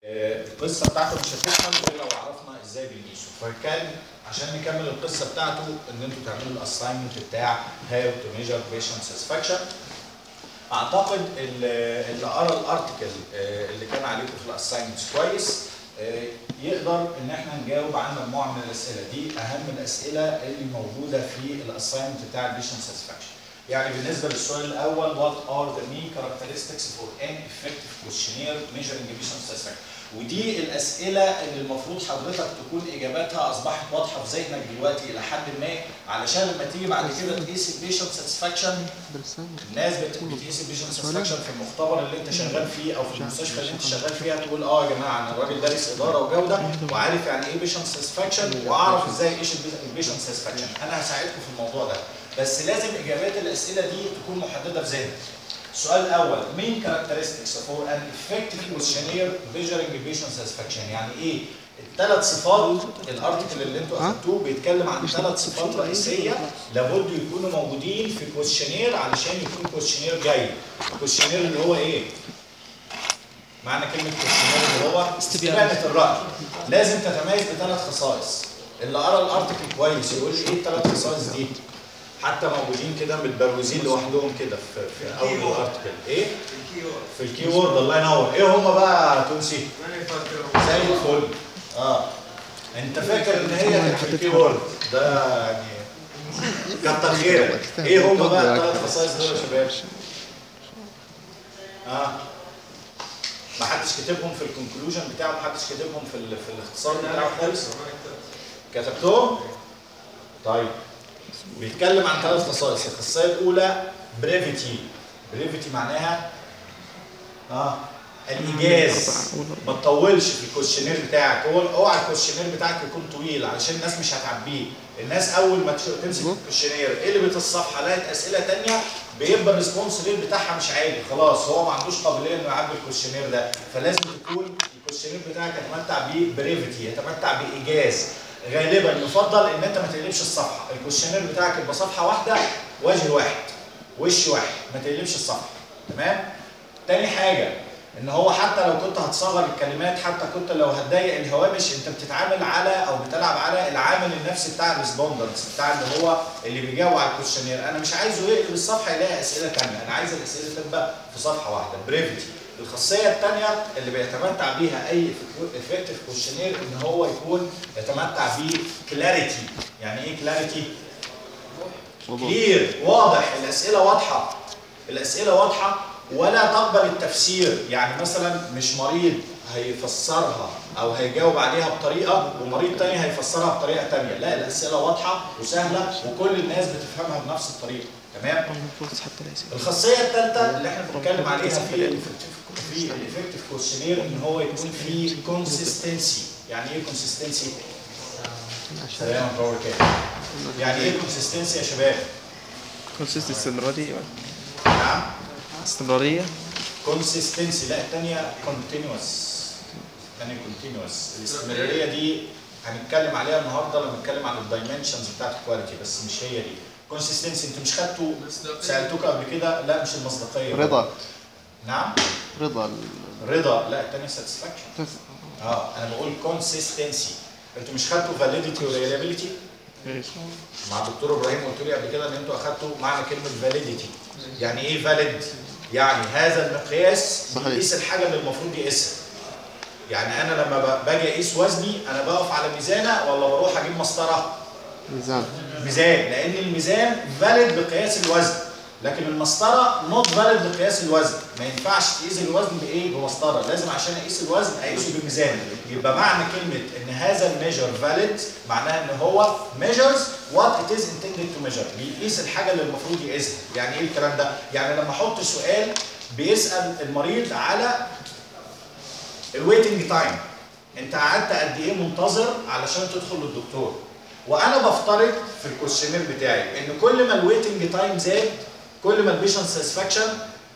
آه، القصه بتاعته مش هتكمل غير لو عرفنا ازاي بنقيسه فكان عشان نكمل القصه بتاعته ان انتوا تعملوا الاساينمنت بتاع هاو تو ميجر بيشنت ساتسفاكشن اعتقد اللي اللي قرا الارتكل آه، اللي كان عليكم في الاساينمنتس كويس آه، يقدر ان احنا نجاوب عن مجموعه من الاسئله دي اهم الاسئله اللي موجوده في الاساينمنت بتاع البيشنت ساتسفاكشن يعني بالنسبه للسؤال الاول what are the main characteristics for an effective questionnaire measuring patient satisfaction ودي الاسئله اللي المفروض حضرتك تكون اجاباتها اصبحت واضحه في ذهنك دلوقتي الى حد ما علشان لما تيجي بعد كده تقيس البيشنت ساتسفاكشن الناس بت- بتقيس البيشنت ساتسفاكشن في المختبر اللي انت شغال فيه او في المستشفى اللي انت شغال فيها تقول اه يا جماعه انا الراجل دارس اداره وجوده وعارف يعني ايه بيشنت ساتسفاكشن واعرف ازاي ايش البيشنت ساتسفاكشن انا هساعدكم في الموضوع ده بس لازم اجابات الاسئله دي تكون محدده في ذهنك السؤال الاول مين characteristics for an effective questionnaire measuring patient satisfaction يعني ايه الثلاث صفات الارتكل اللي انتوا اخدتوه بيتكلم عن ثلاث صفات رئيسيه لابد يكونوا موجودين في كويشنير علشان يكون كويشنير جيد الكويشنير اللي هو ايه معنى كلمه كويشنير اللي هو استبانه الراي لازم تتميز بثلاث خصائص اللي قرا الارتكل كويس يقول لي ايه الثلاث خصائص دي حتى موجودين كده متبروزين لوحدهم كده في, في اول الارتكل ايه في الكي وورد الله ينور ايه هم بقى يا تونسي زي الفل اه انت فاكر ان هي كانت في الكي وورد ده يعني كتر خيرك ايه هم بقى الثلاث خصائص دول يا شباب اه ما حدش كاتبهم في الكونكلوجن بتاعه ما حدش كاتبهم في ال- في الاختصار بتاعه خالص كتبتهم طيب بيتكلم عن ثلاث خصائص الخاصيه الاولى بريفيتي بريفيتي معناها اه الايجاز ما تطولش في الكوشنير بتاعك هو اوعى الكوشنير بتاعك يكون طويل علشان الناس مش هتعبيه الناس اول ما تش- تمسك الكوشنير قلبت الصفحه لقت اسئله تانية بيبقى الريسبونس ريت بتاعها مش عالي خلاص هو ما عندوش قابليه انه يعبي الكوشنير ده فلازم تكون الكوشنير بتاعك يتمتع بريفيتي يتمتع بايجاز غالبا يفضل ان انت ما تقلبش الصفحه الكوشنير بتاعك يبقى صفحه واحده وجه واحد وش واحد ما تقلبش الصفحه تمام تاني حاجه ان هو حتى لو كنت هتصغر الكلمات حتى كنت لو هتضيق الهوامش انت بتتعامل على او بتلعب على العامل النفسي بتاع الريسبوندنس بتاع اللي هو اللي بيجاوب على الكوشنير انا مش عايزه يقلب الصفحه يلاقي اسئله ثانيه انا عايز الاسئله تبقى في صفحه واحده بريفيتي الخاصيه الثانيه اللي بيتمتع بيها اي افكتيف كوشنير ان هو يكون يتمتع بكلاريتي يعني ايه كلاريتي كلير واضح الاسئله واضحه الاسئله واضحه ولا تقبل التفسير يعني مثلا مش مريض هيفسرها او هيجاوب عليها بطريقه ومريض تاني هيفسرها بطريقه تانيه لا الاسئله واضحه وسهله وكل الناس بتفهمها بنفس الطريقه تمام الخاصيه الثالثه اللي احنا بنتكلم عليها في الإفكتيف- في الافكتيف كويشنير ان هو يكون فيه كونسيستنسي يعني ايه كونسيستنسي سلام عليكم يعني ايه كونسيستنسي يا شباب كونسيست استمرارية نعم استمرارية كونسيستنسي لا الثانيه كونتينوس الثانيه كونتينوس الاستمراريه دي هنتكلم عليها النهارده لما نتكلم عن الدايمنشنز بتاعت الكواليتي بس مش هي دي كونسيستنسي انتوا مش خدتوا سالتوك قبل كده لا مش المصداقيه رضا نعم رضا ال- رضا لا الثانيه ساتسفاكشن اه انا بقول كونسيستنسي انتوا مش خدتوا فاليديتي وريلابيلتي مع الدكتور ابراهيم قلت لي قبل كده ان انتوا اخدتوا معنى كلمه فاليديتي يعني ايه فاليد يعني هذا المقياس صحيح. يقيس الحاجه اللي المفروض يقيسها يعني انا لما ب- باجي اقيس وزني انا بقف على ميزانه ولا بروح اجيب مسطره ميزان ميزان لان الميزان فاليد بقياس الوزن لكن المسطره نوت فاليد بقياس الوزن ما ينفعش تقيس الوزن بايه بمسطره لازم عشان اقيس الوزن اقيسه بميزان يبقى معنى كلمه ان هذا الميجر فاليد معناها ان هو measures what it is intended to measure بيقيس الحاجه اللي المفروض يقيسها يعني ايه الكلام ده يعني لما احط سؤال بيسال المريض على الويتنج تايم انت قعدت قد ايه منتظر علشان تدخل للدكتور وانا بفترض في الكويشنير بتاعي ان كل ما الويتنج تايم زاد كل ما البيشنت ساتسفاكشن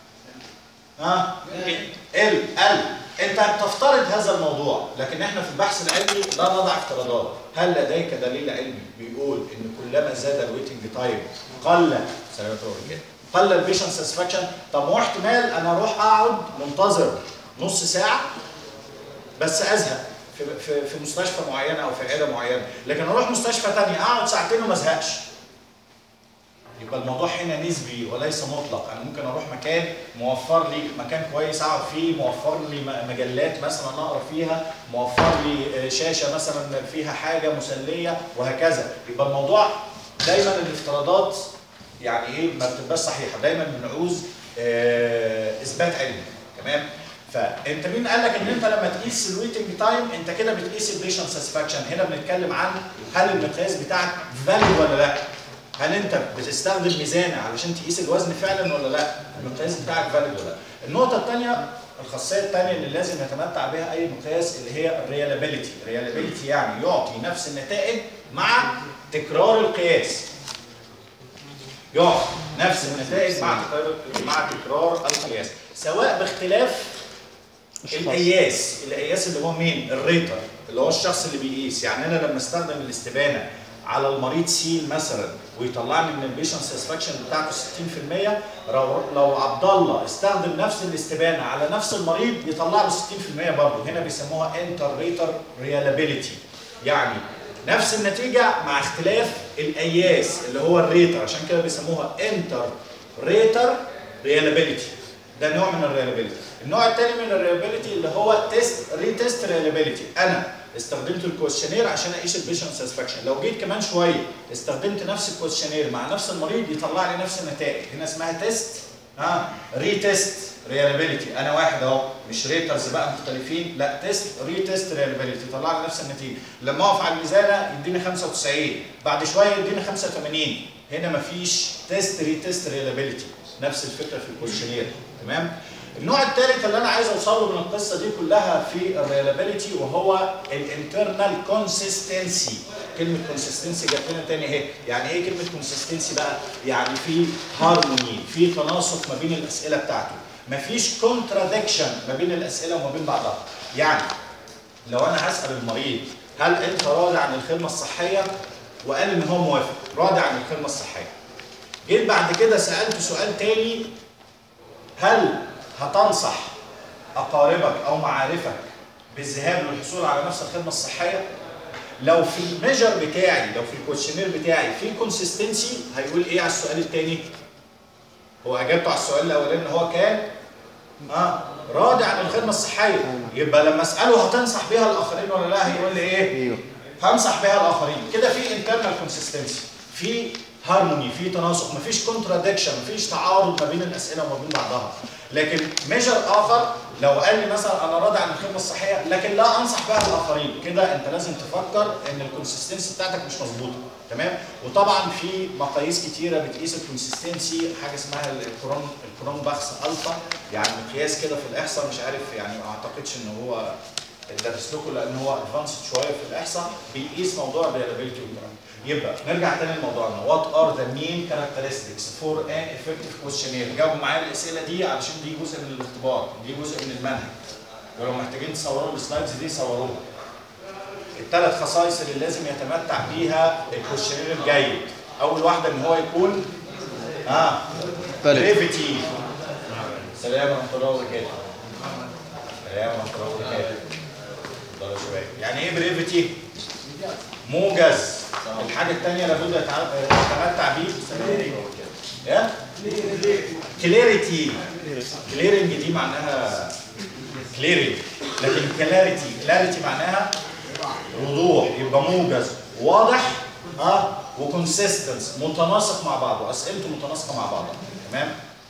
ها قل قل انت بتفترض هذا الموضوع لكن احنا في البحث العلمي لا نضع افتراضات هل لديك دليل علمي بيقول ان كلما زاد الويتنج تايم قل سلامة كده قل البيشنت ساتسفاكشن طب ما هو احتمال انا اروح اقعد منتظر نص ساعه بس ازهق في في في مستشفى معينه او في عياده معينه لكن اروح مستشفى ثانيه اقعد ساعتين وما ازهقش يبقى الموضوع هنا نسبي وليس مطلق انا ممكن اروح مكان موفر لي مكان كويس اقعد فيه موفر لي م- مجلات مثلا اقرا فيها موفر لي آه، شاشه مثلا فيها حاجه مسليه وهكذا يبقى الموضوع دايما الافتراضات يعني ايه ما بتبقاش صحيحه دايما بنعوز آه، اثبات علمي تمام فانت مين قال لك ان انت لما تقيس الويتنج تايم انت كده بتقيس البيشنت ساتسفاكشن هنا بنتكلم عن هل المقياس بتاعك فاليد ولا لا هل انت بتستخدم ميزان علشان تقيس الوزن فعلا ولا لا المقياس بتاعك فاليد ولا لا النقطه الثانيه الخاصيه الثانيه اللي لازم يتمتع بها اي مقياس اللي هي الريالابيلتي الريالابيلتي يعني يعطي نفس النتائج مع تكرار القياس يعطي نفس النتائج مع تكرار مع تكرار القياس سواء باختلاف القياس القياس اللي هو مين الريتر اللي هو الشخص اللي بيقيس يعني انا لما استخدم الاستبانه على المريض سين مثلا ويطلع لي من البيشنت ساتسفاكشن بتاعته 60% لو لو عبد الله استخدم نفس الاستبانه على نفس المريض يطلع له 60% برضه هنا بيسموها انتر ريتر ريالابيلتي يعني نفس النتيجه مع اختلاف القياس اللي هو الريتر عشان كده بيسموها انتر ريتر ريالابيلتي ده نوع من الريلابيلتي النوع الثاني من الريلابيلتي اللي هو تيست ريتيست ريلابيلتي انا استخدمت الكويشنير عشان اقيس البيشنت ساتسفاكشن لو جيت كمان شويه استخدمت نفس الكويشنير مع نفس المريض يطلع لي نفس النتائج هنا اسمها تيست ها ريتيست ريلابيلتي انا واحد اهو مش ريترز بقى مختلفين لا تيست ريتيست ريلابيلتي يطلع لي نفس النتيجه لما اقف على الميزانه يديني 95 بعد شويه يديني 85 هنا مفيش تيست ريتيست ريلابيلتي نفس الفكره في الكويشنير تمام النوع الثالث اللي انا عايز اوصل له من القصه دي كلها في الريلابيلتي وهو الانترنال كونسيستنسي كلمه كونسيستنسي جت لنا تاني اهي يعني ايه كلمه كونسيستنسي بقى يعني في هارموني في تناسق ما بين الاسئله بتاعته مفيش كونتراديكشن ما بين الاسئله وما بين بعضها يعني لو انا هسال المريض هل انت راضي عن الخدمه الصحيه وقال ان هو موافق راضي عن الخدمه الصحيه جيت بعد كده سالته سؤال تاني هل هتنصح اقاربك او معارفك بالذهاب للحصول على نفس الخدمه الصحيه لو في الميجر بتاعي لو في الكويشنير بتاعي في كونسيستنسي هيقول ايه على السؤال الثاني هو اجابته على السؤال الاولاني ان هو كان اه راضي عن الخدمه الصحيه يبقى لما اساله هتنصح بيها الاخرين ولا لا هيقول لي ايه ايوه هنصح بها الاخرين كده في انترنال كونسيستنسي في هارموني في تناسق مفيش كونتراديكشن مفيش تعارض ما بين الاسئله وما بين بعضها لكن ميجر اخر لو قال لي مثلا انا راضي عن الخدمه الصحيه لكن لا انصح بها الاخرين كده انت لازم تفكر ان الكونسيستنسي بتاعتك مش مظبوطه تمام وطبعا في مقاييس كتيره بتقيس الكونسيستنسي حاجه اسمها الكرون الكرون باخس الفا يعني مقياس كده في الاحصاء مش عارف يعني ما اعتقدش ان هو درس لكم لان هو ادفانسد شويه في الاحصاء بيقيس موضوع الريلابيلتي والكلام يبقى نرجع تاني لموضوعنا وات ار ذا مين كاركترستكس فور ان افكتيف كويشنير جاوبوا معايا الاسئله دي علشان دي جزء من الاختبار دي جزء من المنهج ولو محتاجين تصوروا السلايدز دي صوروها الثلاث خصائص اللي لازم يتمتع بيها الكويشنير الجيد اول واحده ان هو يكون اه بلد بريفيتي سلام ورحمه الله وبركاته سلام ورحمه الله وبركاته اتفضلوا يا شباب يعني ايه بريفيتي موجز الحاجه الثانيه لابد يتع- يتمتع بيه ايه كليريتي كليرنج دي معناها كليرنج لكن كلاريتي كلاريتي معناها وضوح يبقى موجز واضح اه وكونسيستنس متناسق مع بعضه اسئلته متناسقه مع بعضها تمام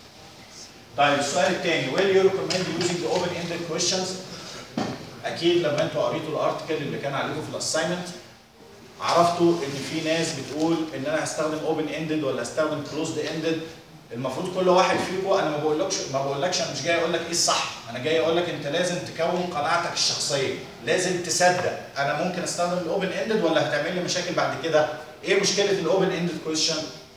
طيب السؤال الثاني will you recommend using the open ended questions اكيد لما انتوا قريتوا الارتكل اللي كان عليكم في الاساينمنت عرفتوا ان في ناس بتقول ان انا هستخدم اوبن اندد ولا هستخدم كلوزد اندد المفروض كل واحد فيكم انا ما بقولكش ما بقولكش انا مش جاي اقول لك ايه الصح انا جاي اقول لك انت لازم تكون قناعتك الشخصيه لازم تصدق انا ممكن استخدم الاوبن اندد ولا هتعمل لي مشاكل بعد كده ايه مشكله الاوبن اندد كويشن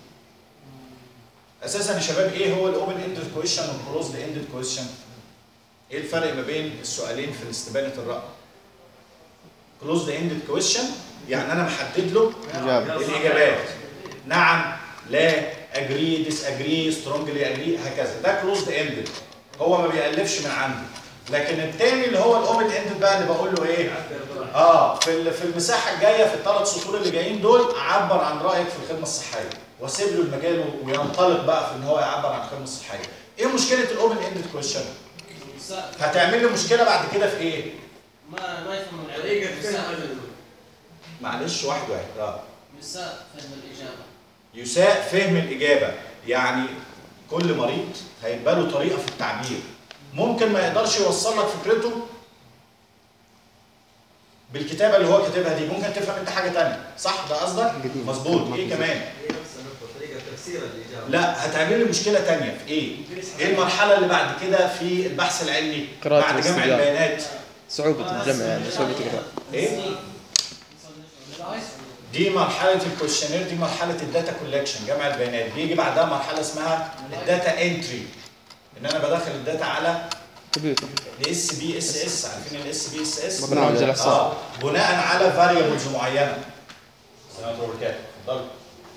اساسا يا شباب ايه هو الاوبن اندد كويشن والكلوزد اندد كويشن ايه الفرق ما بين السؤالين في استبانه الراي كلوزد اندد كويشن يعني انا محدد له إجابة الاجابات نعم لا اجري ديس اجري سترونجلي اجري هكذا ده كلوزد اندد هو ما بيالفش من عنده لكن التاني اللي هو الاوبن اند بقى اللي بقول له ايه اه في ال- في المساحه الجايه في الثلاث سطور اللي جايين دول عبر عن رايك في الخدمه الصحيه واسيب له المجال وينطلق بقى في ان هو يعبر عن الخدمه الصحيه ايه مشكله الاوبن اند كويشن هتعمل لي مشكله بعد كده في ايه ما ما يفهم طريقة العلم فهم معلش واحد واحد اه يساء فهم الإجابة يساء فهم الإجابة يعني كل مريض هيبقى له طريقة في التعبير ممكن ما يقدرش يوصل لك فكرته بالكتابة اللي هو كاتبها دي ممكن تفهم انت حاجة تانية صح ده قصدك؟ جديد. مظبوط ايه كمان؟ هي نفس النقطة طريقة تفسير الإجابة لا هتعمل لي مشكلة تانية في ايه؟ ايه المرحلة اللي بعد كده في البحث العلمي قراءة بعد جمع والاستدلال. البيانات صعوبة الجمع يعني صعوبة القراءة ايه؟ دي مرحلة الكوشنير دي مرحلة الداتا كولكشن جمع البيانات بيجي بعدها مرحلة اسمها الداتا انتري ان انا بدخل الداتا على كمبيوتر الاس بي اس اس عارفين الاس بي اس اس برنامج الإحصاء اه بناء على فاريبلز معينه السلام عليكم وبركاته اتفضلوا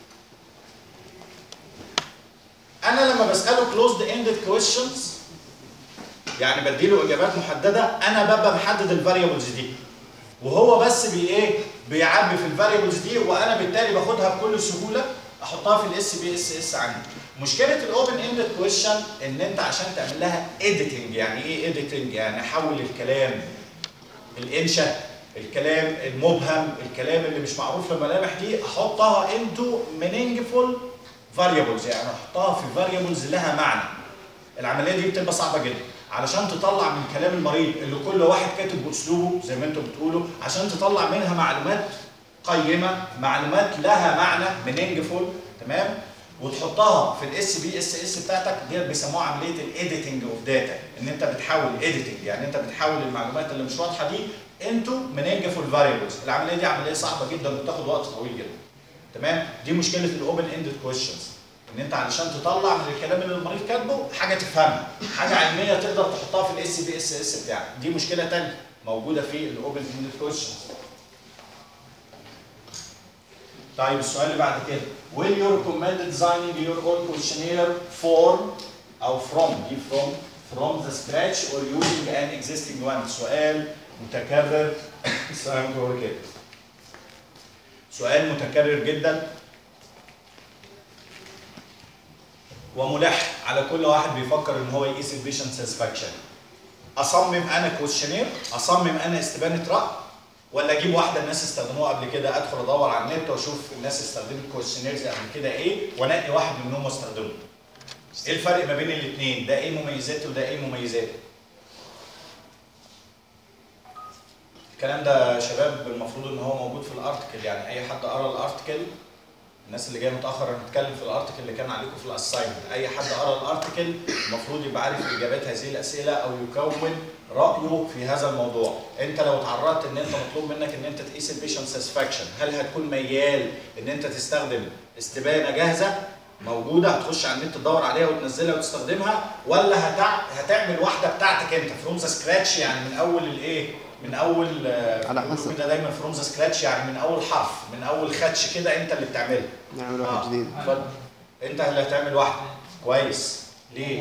انا لما بساله كلوزد اندد كويشنز يعني بديله اجابات محدده انا ببقى محدد الفاريبلز دي وهو بس بي ايه بيعبي في الفاريبلز دي وانا بالتالي باخدها بكل سهوله احطها في الاس بي اس اس عندي مشكله الاوبن اندد كويشن ان انت عشان تعمل لها اديتنج يعني ايه اديتنج يعني احول الكلام الانشاء الكلام المبهم الكلام اللي مش معروف الملامح دي احطها انتو meaningful variables يعني احطها في variables لها معنى العمليه دي بتبقى صعبه جدا علشان تطلع من كلام المريض اللي كل واحد كاتب باسلوبه زي ما انتم بتقولوا عشان تطلع منها معلومات قيمه معلومات لها معنى meaningful تمام وتحطها في الاس بي اس اس بتاعتك ديت بيسموها عمليه الايديتنج اوف داتا ان انت بتحول ايديتنج يعني انت بتحول المعلومات اللي مش واضحه دي انتو meaningful variables العمليه دي عمليه صعبه جدا وبتاخد وقت طويل جدا تمام دي مشكله الاوبن اندد كويشنز ان انت علشان تطلع من الكلام اللي المريض كاتبه حاجه تفهمها حاجه علميه تقدر تحطها في الاس بي اس اس بتاعك دي مشكله ثانيه موجوده في الاوبن اندد كويشنز طيب السؤال اللي بعد كده will you recommend designing your own questionnaire for او from دي from from the scratch or using an existing one سؤال متكرر السلام عليكم ورحمة سؤال متكرر جدا وملح على كل واحد بيفكر ان هو يقيس البيشنت ساتسفاكشن اصمم انا كويشنير اصمم انا استبانه راي ولا اجيب واحده الناس استخدموها قبل كده ادخل ادور على النت واشوف الناس استخدمت كويشنيرز قبل كده ايه وانقي واحد منهم واستخدمه ايه الفرق ما بين الاثنين ده ايه مميزاته وده ايه مميزاته الكلام ده يا شباب المفروض ان هو موجود في الارتكل يعني اي حد قرا الارتكل الناس اللي جايه متاخر هنتكلم في الارتكل اللي كان عليكم في الاساينمنت اي حد قرا الارتكل المفروض يبقى عارف اجابات هذه الاسئله او يكون رايه في هذا الموضوع انت لو اتعرضت ان انت مطلوب منك ان انت تقيس البيشنت ساتسفاكشن هل هتكون ميال ان انت تستخدم استبانه جاهزه موجوده هتخش على النت تدور عليها وتنزلها وتستخدمها ولا هتع... هتعمل واحده بتاعتك انت فروم ذا سكراتش يعني من اول الايه من اول آه، على بيقولوا حسب. كده دايما فروم ذا سكراتش يعني من اول حرف من اول خدش كده انت اللي بتعمله نعمل آه، واحد جديد اتفضل انت اللي هتعمل واحده كويس ليه؟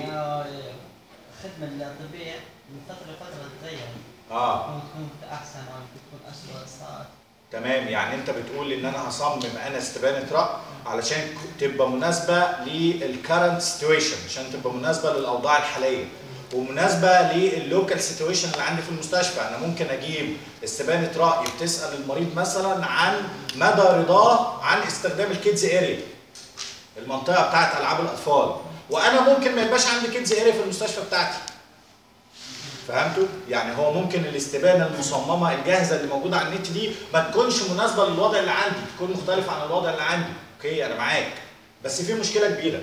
الخدمة الطبية من فترة لفترة تتغير اه ممكن تكون أحسن أو ممكن تكون أسوأ صارت تمام يعني انت بتقول ان انا هصمم انا استبانه راي علشان ك- تبقى مناسبه للكرنت سيتويشن عشان تبقى مناسبه للاوضاع الحاليه ومناسبه لللوكال سيتويشن اللي عندي في المستشفى انا ممكن اجيب استبانه راي بتسال المريض مثلا عن مدى رضاه عن استخدام الكيدز اريا المنطقه بتاعت العاب الاطفال وانا ممكن ما يبقاش عندي كيدز اريا في المستشفى بتاعتي فهمتوا؟ يعني هو ممكن الاستبانه المصممه الجاهزه اللي موجوده على النت دي ما تكونش مناسبه للوضع اللي عندي، تكون مختلفه عن الوضع اللي عندي، اوكي انا معاك. بس في مشكله كبيره.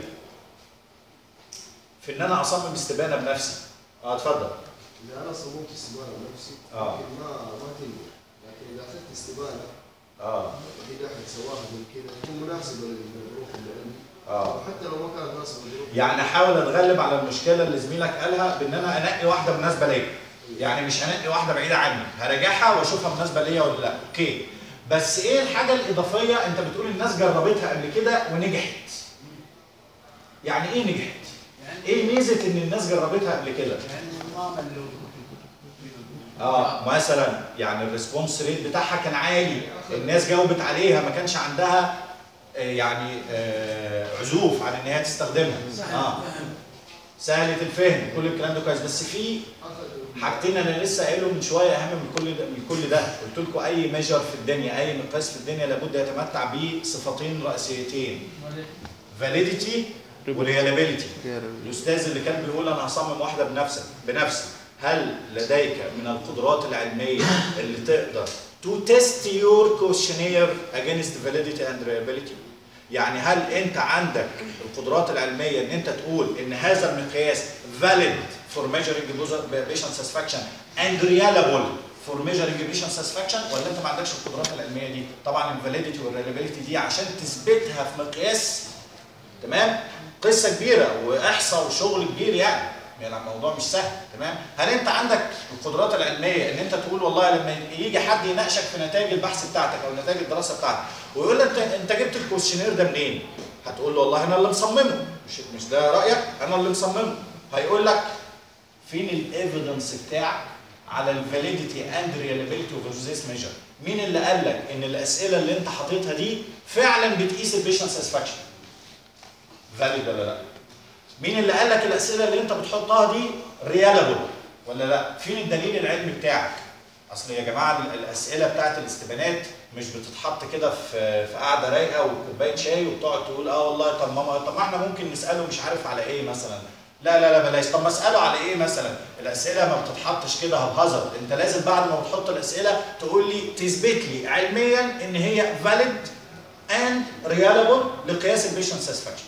في ان انا اصمم استبانه بنفسي. اه اتفضل. إذا أنا صممت استبانة بنفسي آه. ممكن ما ما تنجح لكن إذا أخذت استبانة اه في أحد سواها من كذا تكون مناسبة للظروف اللي عندي اه وحتى لو ما كانت مناسبة للظروف يعني احاول اتغلب على المشكله اللي زميلك قالها بان انا انقي واحده مناسبه ليا. يعني مش هنقي واحده بعيده عني، هراجعها واشوفها مناسبه ليا ولا لا، اوكي. بس ايه الحاجه الاضافيه انت بتقول الناس جربتها قبل كده ونجحت. يعني ايه نجحت؟ ايه ميزه ان الناس جربتها قبل كده؟ يعني النظام اللي اه مثلا يعني الريسبونس ريت بتاعها كان عالي الناس جاوبت عليها ما كانش عندها آه، يعني آه، عزوف عن ان هي تستخدمها اه سهله الفهم كل الكلام ده كويس بس في حاجتين انا لسه قايلهم من شويه اهم من كل ده من كل ده قلت لكم اي ميجر في الدنيا اي مقياس في الدنيا لابد يتمتع بصفتين رئيسيتين فاليديتي وريالابيلتي الاستاذ اللي كان بيقول انا هصمم واحده بنفسك بنفسي هل لديك من القدرات العلميه اللي تقدر تو تيست يور كويشنير اجينست فاليديتي اند reliability يعني هل انت عندك القدرات العلميه ان انت تقول ان هذا المقياس valid for measuring user- patient satisfaction and reliable for measuring patient satisfaction ولا انت ما عندكش القدرات العلميه دي طبعا الفاليديتي والريلابيلتي دي عشان تثبتها في مقياس تمام قصه كبيره واحصاء وشغل كبير يعني يعني الموضوع مش سهل تمام هل انت عندك القدرات العلميه ان انت تقول والله لما يجي حد يناقشك في نتائج البحث بتاعتك او نتائج الدراسه بتاعتك ويقول لك انت انت جبت الكويشنير ده منين هتقول له والله انا اللي مصممه مش مش ده رايك انا اللي مصممه هيقول لك فين الايفيدنس بتاعك على الفاليديتي اند ريلابيلتي اوف ذيس ميجر مين اللي قال لك ان الاسئله اللي انت حاططها دي فعلا بتقيس البيشنت ساتسفاكشن فاليد ولا لا مين اللي قال لك الاسئله اللي انت بتحطها دي ريالابل ولا لا فين الدليل العلمي بتاعك اصل يا جماعه ال- الاسئله بتاعت الاستبانات مش بتتحط كده في في قعده رايقه وكوبايه شاي وبتقعد تقول اه والله طب ماما طب ما احنا ممكن نساله مش عارف على ايه مثلا لا لا لا بلاش طب ما اساله على ايه مثلا الاسئله ما بتتحطش كده هبهزر انت لازم بعد ما بتحط الاسئله تقول لي تثبت لي علميا ان هي valid and reliable لقياس البيشنت ساتسفاكشن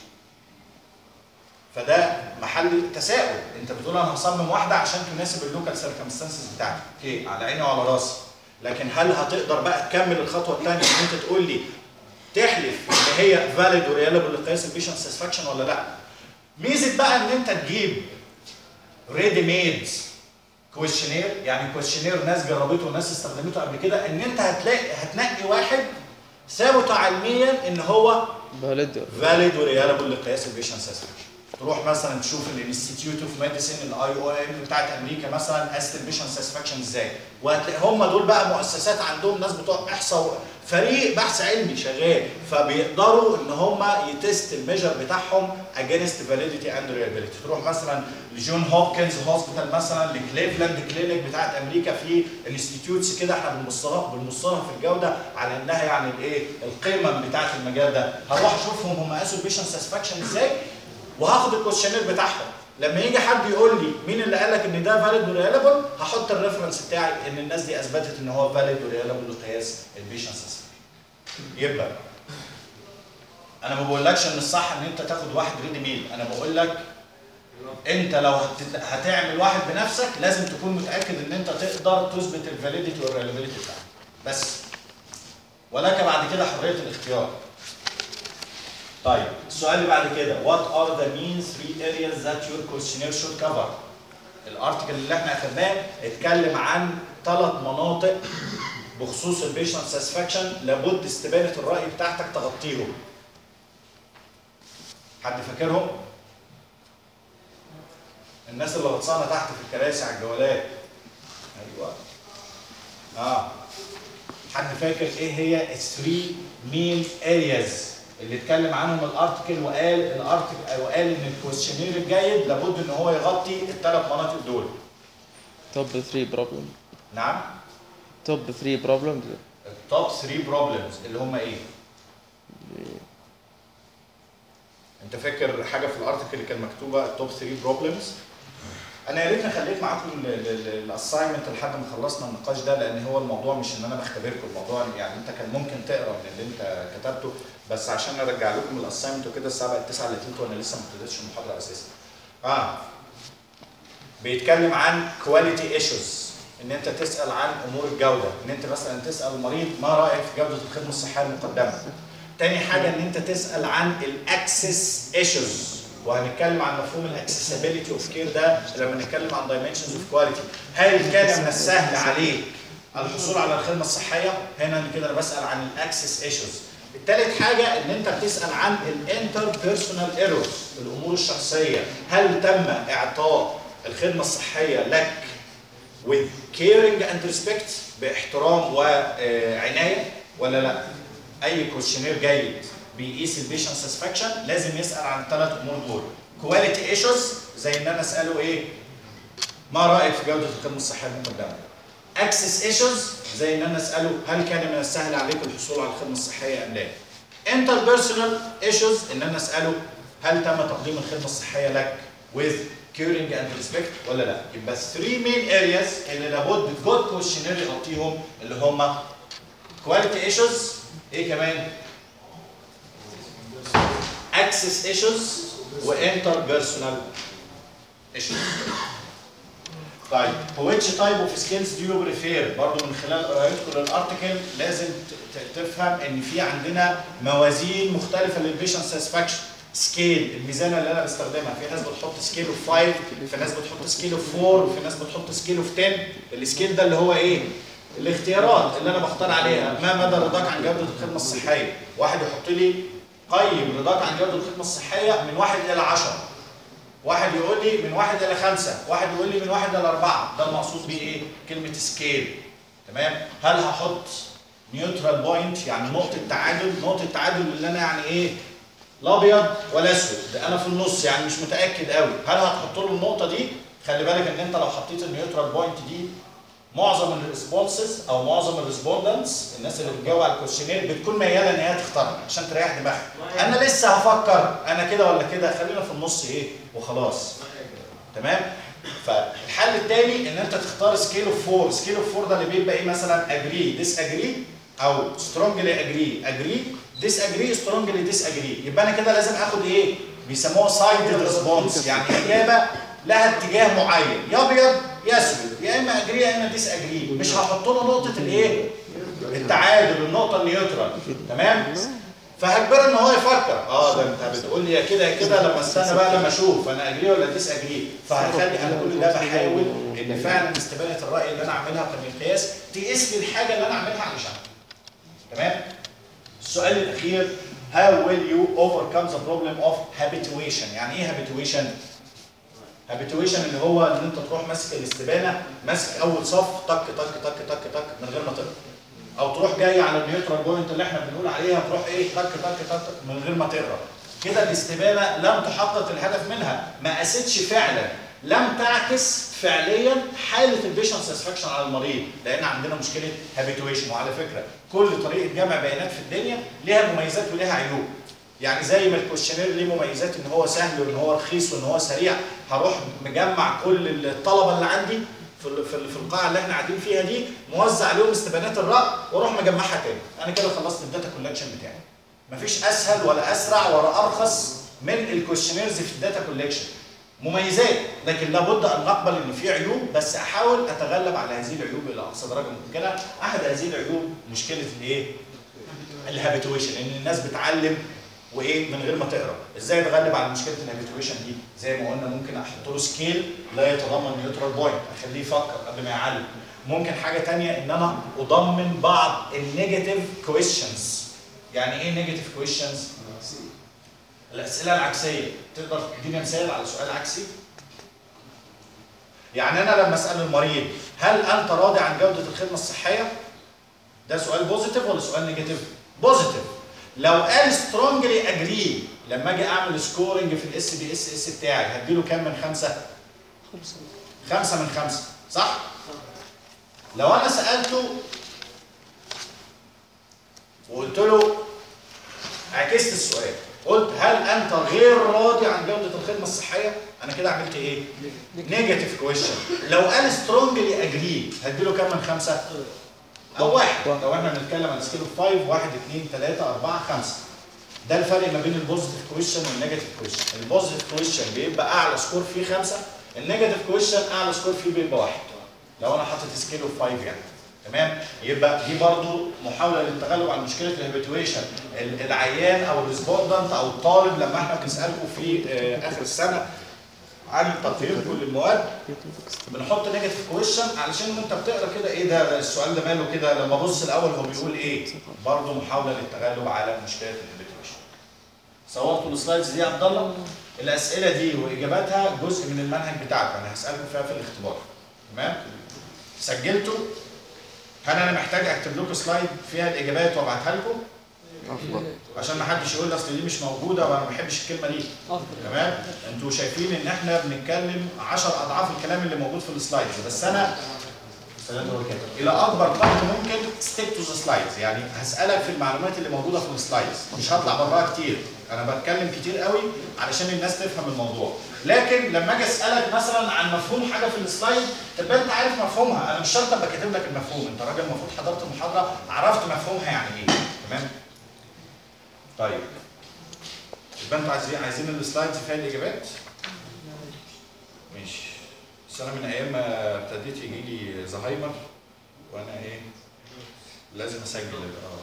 فده محل تساؤل انت بتقول انا هصمم واحده عشان تناسب اللوكال سيركمستانسز بتاعتي اوكي على عيني وعلى راسي لكن هل هتقدر بقى تكمل الخطوه الثانيه ان انت تقول لي تحلف ان هي فاليد وريالبل لقياس البيشنت ساتسفاكشن ولا لا ميزه بقى ان انت تجيب ريدي ميد كويشنير يعني كويشنير ناس جربته وناس استخدمته قبل كده ان انت هتلاقي هتنقي واحد ثابت علميا ان هو فاليد فاليد وريالبل لقياس البيشنت ساتسفاكشن تروح مثلا تشوف الانستيتيوت اوف ميديسين الاي او ام بتاعت امريكا مثلا قاست البيشنت ساتسفاكشن ازاي وهتلاقي هم دول بقى مؤسسات عندهم ناس بتوع احصاء فريق بحث علمي شغال فبيقدروا ان هم يتست الميجر بتاعهم اجينست فاليديتي اند ريلابيلتي تروح مثلا لجون هوبكنز هوسبيتال مثلا لكليفلاند كلينيك بتاعت امريكا في انستيتيوتس كده احنا بنبصها بنبصها في الجوده على انها يعني الايه القيمه بتاعت المجال ده هروح اشوفهم هم قاسوا البيشنت ساتسفاكشن ازاي وهاخد الكويشنير بتاعهم لما يجي حد يقول لي مين اللي قال لك ان ده فاليد وريالبل هحط الريفرنس بتاعي ان الناس دي اثبتت ان هو فاليد وريالبل لقياس البيشنت ساتسفاكشن يبقى انا ما بقولكش ان الصح ان انت تاخد واحد ريدي ميل انا بقول لك انت لو هت- هتعمل واحد بنفسك لازم تكون متاكد ان انت تقدر تثبت الفاليديتي والريلابيلتي بتاعته بس ولك بعد كده حريه الاختيار طيب السؤال اللي بعد كده what are the main three areas that your questionnaire should cover الارتكل اللي احنا اخدناه اتكلم عن ثلاث مناطق بخصوص البيشنت ساتسفاكشن لابد استبانه الراي بتاعتك تغطيهم حد فاكرهم الناس اللي غطسانه تحت في الكراسي على الجوالات ايوه اه حد فاكر ايه هي الثري مين ارياز اللي اتكلم عنهم الارتكل وقال الارتكل وقال ان الكويشنير الجيد لابد ان هو يغطي الثلاث مناطق دول توب 3 بروبلم نعم توب 3 بروبلمز التوب 3 بروبلمز اللي هم ايه؟ انت فاكر حاجه في الارتكل اللي كان مكتوبه التوب 3 بروبلمز؟ انا يا ريتني خليت معاكم الاساينمنت لحد ما خلصنا النقاش ده لان هو الموضوع مش ان انا بختبركم الموضوع يعني انت كان ممكن تقرا من اللي انت كتبته بس عشان ارجع لكم الاساينمنت وكده الساعه بقت 9 الا تلت وانا لسه ما ابتديتش المحاضره اساسا. اه بيتكلم عن كواليتي ايشوز ان انت تسال عن امور الجوده ان انت مثلا تسال المريض ما رايك في جوده الخدمه الصحيه المقدمه تاني حاجه ان انت تسال عن الاكسس ايشوز وهنتكلم عن مفهوم الاكسسبيلتي اوف كير ده لما نتكلم عن دايمنشنز اوف كواليتي هل كان من السهل عليك الحصول على الخدمه الصحيه هنا أنا كده انا بسال عن الاكسس ايشوز التالت حاجة إن أنت بتسأل عن الانتر بيرسونال ايرورز الأمور الشخصية، هل تم إعطاء الخدمة الصحية لك with caring and respect باحترام وعنايه ولا لا؟ اي كويشنير جيد بيقيس البيشنت ساتسفاكشن لازم يسال عن الثلاث امور دول كواليتي ايشوز زي ان انا اساله ايه؟ ما رايك في جوده الخدمه الصحيه المقدمه؟ اكسس ايشوز زي ان انا اساله هل كان من السهل عليك الحصول على الخدمه الصحيه ام لا؟ انتر بيرسونال ايشوز ان انا اساله هل تم تقديم الخدمه الصحيه لك with caring and respect ولا لا؟ يبقى 3 مين areas اللي لابد جود كويشنير يغطيهم اللي هم كواليتي ايشوز ايه كمان؟ اكسس ايشوز وانتر بيرسونال ايشوز طيب which type of skills do you prefer برضه من خلال قرايتكم للارتكل لازم ت- ت- تفهم ان في عندنا موازين مختلفه للبيشنت ساتسفاكشن سكيل الميزانه اللي انا بستخدمها في ناس بتحط سكيل اوف 5 في ناس بتحط سكيل اوف 4 في ناس بتحط سكيل اوف 10 السكيل ده اللي هو ايه الاختيارات اللي انا بختار عليها ما مدى رضاك عن جوده الخدمه الصحيه واحد يحط لي قيم رضاك عن جوده الخدمه الصحيه من واحد الى 10 واحد يقول لي من واحد الى خمسه، واحد يقول لي من واحد الى اربعه، ده المقصود بيه ايه؟ كلمه سكيل. تمام؟ هل هحط نيوترال بوينت يعني نقطه تعادل، نقطه تعادل اللي انا يعني ايه؟ لا ابيض ولا اسود، ده انا في النص يعني مش متاكد قوي، هل هتحط له النقطه دي؟ خلي بالك ان انت لو حطيت النيوترال بوينت دي معظم الريسبونسز او معظم الريسبوندنتس الناس اللي بتجاوب على الكويشنير بتكون مياله ان هي تختار عشان تريح دماغها انا لسه هفكر انا كده ولا كده خلينا في النص ايه وخلاص تمام فالحل الثاني ان انت تختار سكيل اوف 4 سكيل اوف 4 ده اللي بيبقى ايه مثلا اجري ديس اجري او سترونجلي اجري اجري ديس اجري سترونجلي ديس اجري يبقى انا كده لازم اخد ايه بيسموها سايدد ريسبونس يعني اجابه لها اتجاه معين يا ابيض يا اسود يا اما اجري يا اما ديس اجري مش هحط له نقطه الايه التعادل النقطه النيوترال تمام فهجبره ان هو يفكر اه ده انت بتقول لي يا كده يا كده لما استنى بقى لما اشوف انا اجري ولا ديس اجري فهخلي انا كل ده بحاول ان فعلا استبانه الراي اللي انا اعملها كمقياس تقيس لي الحاجه اللي انا اعملها علشان تمام السؤال الاخير how will you overcome the problem of habituation يعني ايه habituation habituation اللي هو ان انت تروح ماسك الاستبانه ماسك اول صف طك طك طك طك طك من غير ما تقرا او تروح جاي على النيوترال بوينت اللي احنا بنقول عليها تروح ايه طك طك طك من غير ما تقرا كده الاستبانه لم تحقق الهدف منها ما قاستش فعلا لم تعكس فعليا حاله البيشنت ساتسفاكشن على المريض لان عندنا مشكله هابيتويشن وعلى فكره كل طريقه جمع بيانات في الدنيا ليها مميزات وليها عيوب يعني زي ما الكويشنير ليه مميزات ان هو سهل وان هو رخيص وان هو سريع هروح مجمع كل الطلبه اللي عندي في ال- في ال- في القاعه اللي احنا قاعدين فيها دي موزع عليهم استبانات الراي واروح مجمعها تاني انا كده خلصت الداتا كولكشن بتاعي مفيش اسهل ولا اسرع ولا ارخص من الكويشنيرز في الداتا كولكشن مميزات لكن لابد ان نقبل ان في عيوب بس احاول اتغلب على هذه العيوب الى اقصى درجه ممكنه احد هذه العيوب مشكله الايه الهابيتويشن ان الناس بتعلم وايه من غير ما تقرا ازاي اتغلب على مشكله الهابيتويشن دي زي ما قلنا ممكن احط له سكيل لا يتضمن نيوترال بوينت اخليه يفكر قبل ما يعلم ممكن حاجه تانية ان انا اضمن بعض النيجاتيف كويشنز يعني ايه نيجاتيف كويشنز الاسئله العكسيه تقدر تديني مثال على سؤال عكسي يعني انا لما اسال المريض هل انت راضي عن جوده الخدمه الصحيه ده سؤال بوزيتيف ولا سؤال نيجاتيف بوزيتيف لو قال سترونجلي اجري لما اجي اعمل سكورنج في الاس بي اس اس بتاعي هديله كام من خمسه خمسه من خمسه صح لو انا سالته وقلت له عكست السؤال قلت هل انت غير راضي عن جوده الخدمه الصحيه انا كده عملت ايه نيجاتيف كويشن لو قال سترونجلي اجري هديله كام من خمسه او واحد لو احنا بنتكلم عن سكيل اوف 5 1 2 3 4 5 ده الفرق ما بين البوزيتيف كويشن والنيجاتيف كويشن البوزيتيف كويشن بيبقى اعلى سكور فيه خمسه النيجاتيف كويشن اعلى سكور فيه بيبقى واحد لو انا حاطط سكيل اوف 5 يعني تمام يبقى دي برضو محاوله للتغلب على مشكله الهابيتويشن العيان او الريسبوندنت او الطالب لما احنا بنسالكم في آه، اخر السنه عن تقييمكم للمواد بنحط نيجاتيف كويشن علشان وانت بتقرا كده ايه ده السؤال ده ماله كده لما ابص الاول هو بيقول ايه برضه محاوله للتغلب على مشكله الهابيتويشن صورتوا السلايدز دي يا عبد الله الاسئله دي واجاباتها جزء من المنهج بتاعكم انا هسالكم فيها في الاختبار تمام سجلته هل انا محتاج اكتب لكم سلايد فيها الاجابات وابعتها لكم افضل عشان ما حدش يقول لي اصل دي مش موجوده وانا ما بحبش الكلمه دي تمام انتوا شايفين ان احنا بنتكلم 10 اضعاف الكلام اللي موجود في السلايدز بس انا الى اكبر قدر ممكن ستيك تو ذا سلايدز يعني هسالك في المعلومات اللي موجوده في السلايدز مش هطلع براها كتير انا بتكلم كتير قوي علشان الناس تفهم الموضوع لكن لما اجي اسالك مثلا عن مفهوم حاجه في السلايد تبقى انت عارف مفهومها انا مش شرط ابقى كاتب لك المفهوم انت راجل المفروض حضرت المحاضره عرفت مفهومها يعني ايه تمام طيب يبقى انتوا عايزين عايزين السلايدز فيها الاجابات ماشي بس انا من ايام ما ابتديت يجي لي زهايمر وانا ايه لازم اسجل ال- اه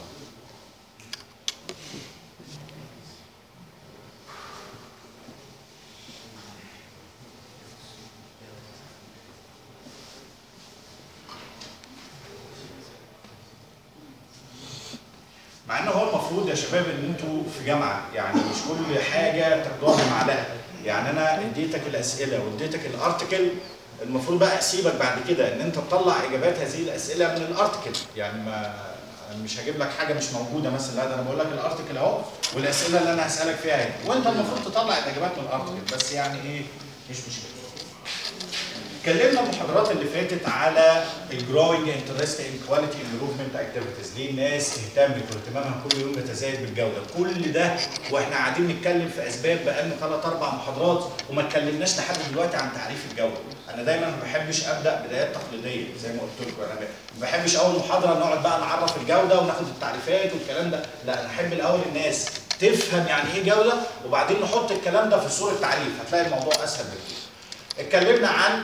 مع ان هو المفروض يا شباب ان انتوا في جامعه يعني مش كل حاجه تاخدوها بالمعلقه يعني انا اديتك الاسئله واديتك الارتكل المفروض بقى اسيبك بعد كده ان انت تطلع اجابات هذه الاسئله من الارتكل يعني ما أنا مش هجيب لك حاجه مش موجوده مثلا لا ده انا بقول لك الارتكل اهو والاسئله اللي انا هسالك فيها اهي وانت المفروض تطلع الاجابات من الارتكل بس يعني ايه مش مشكله اتكلمنا المحاضرات اللي فاتت على الجروينج انترست ان كواليتي امبروفمنت اكتيفيتيز ليه الناس اهتمت واهتمامها كل يوم يتزايد بالجوده كل ده واحنا قاعدين نتكلم في اسباب بقالنا ثلاث اربع محاضرات وما اتكلمناش لحد دلوقتي عن تعريف الجوده انا دايما ما بحبش ابدا بدايات تقليديه زي ما قلت لكم انا ما بحبش اول محاضره نقعد بقى نعرف الجوده وناخد التعريفات والكلام ده لا انا احب الاول الناس تفهم يعني ايه جوده وبعدين نحط الكلام ده في صوره تعريف هتلاقي الموضوع اسهل بكتير اتكلمنا عن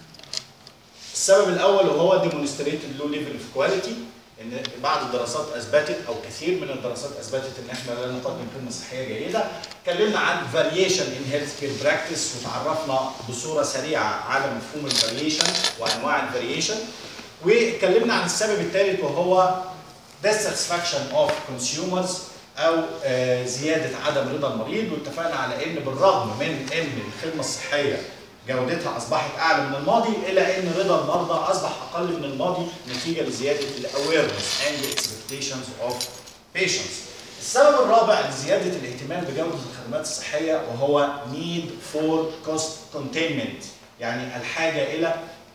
السبب الاول وهو demonstrated low level of quality ان بعض الدراسات اثبتت او كثير من الدراسات اثبتت ان احنا لا نقدم خدمه صحيه جيده اتكلمنا عن variation in healthcare practice وتعرفنا بصوره سريعه على مفهوم الفاريشن وانواع الفاريشن واتكلمنا عن السبب الثالث وهو dissatisfaction of consumers او آه، زياده عدم رضا المريض واتفقنا على ان بالرغم من ان الخدمه الصحيه جودتها اصبحت اعلى من الماضي الا ان رضا المرضى اصبح اقل من الماضي نتيجه لزياده الاويرنس اند اكسبكتيشنز اوف patients. السبب الرابع لزياده الاهتمام بجوده الخدمات الصحيه وهو need for cost containment يعني الحاجه الى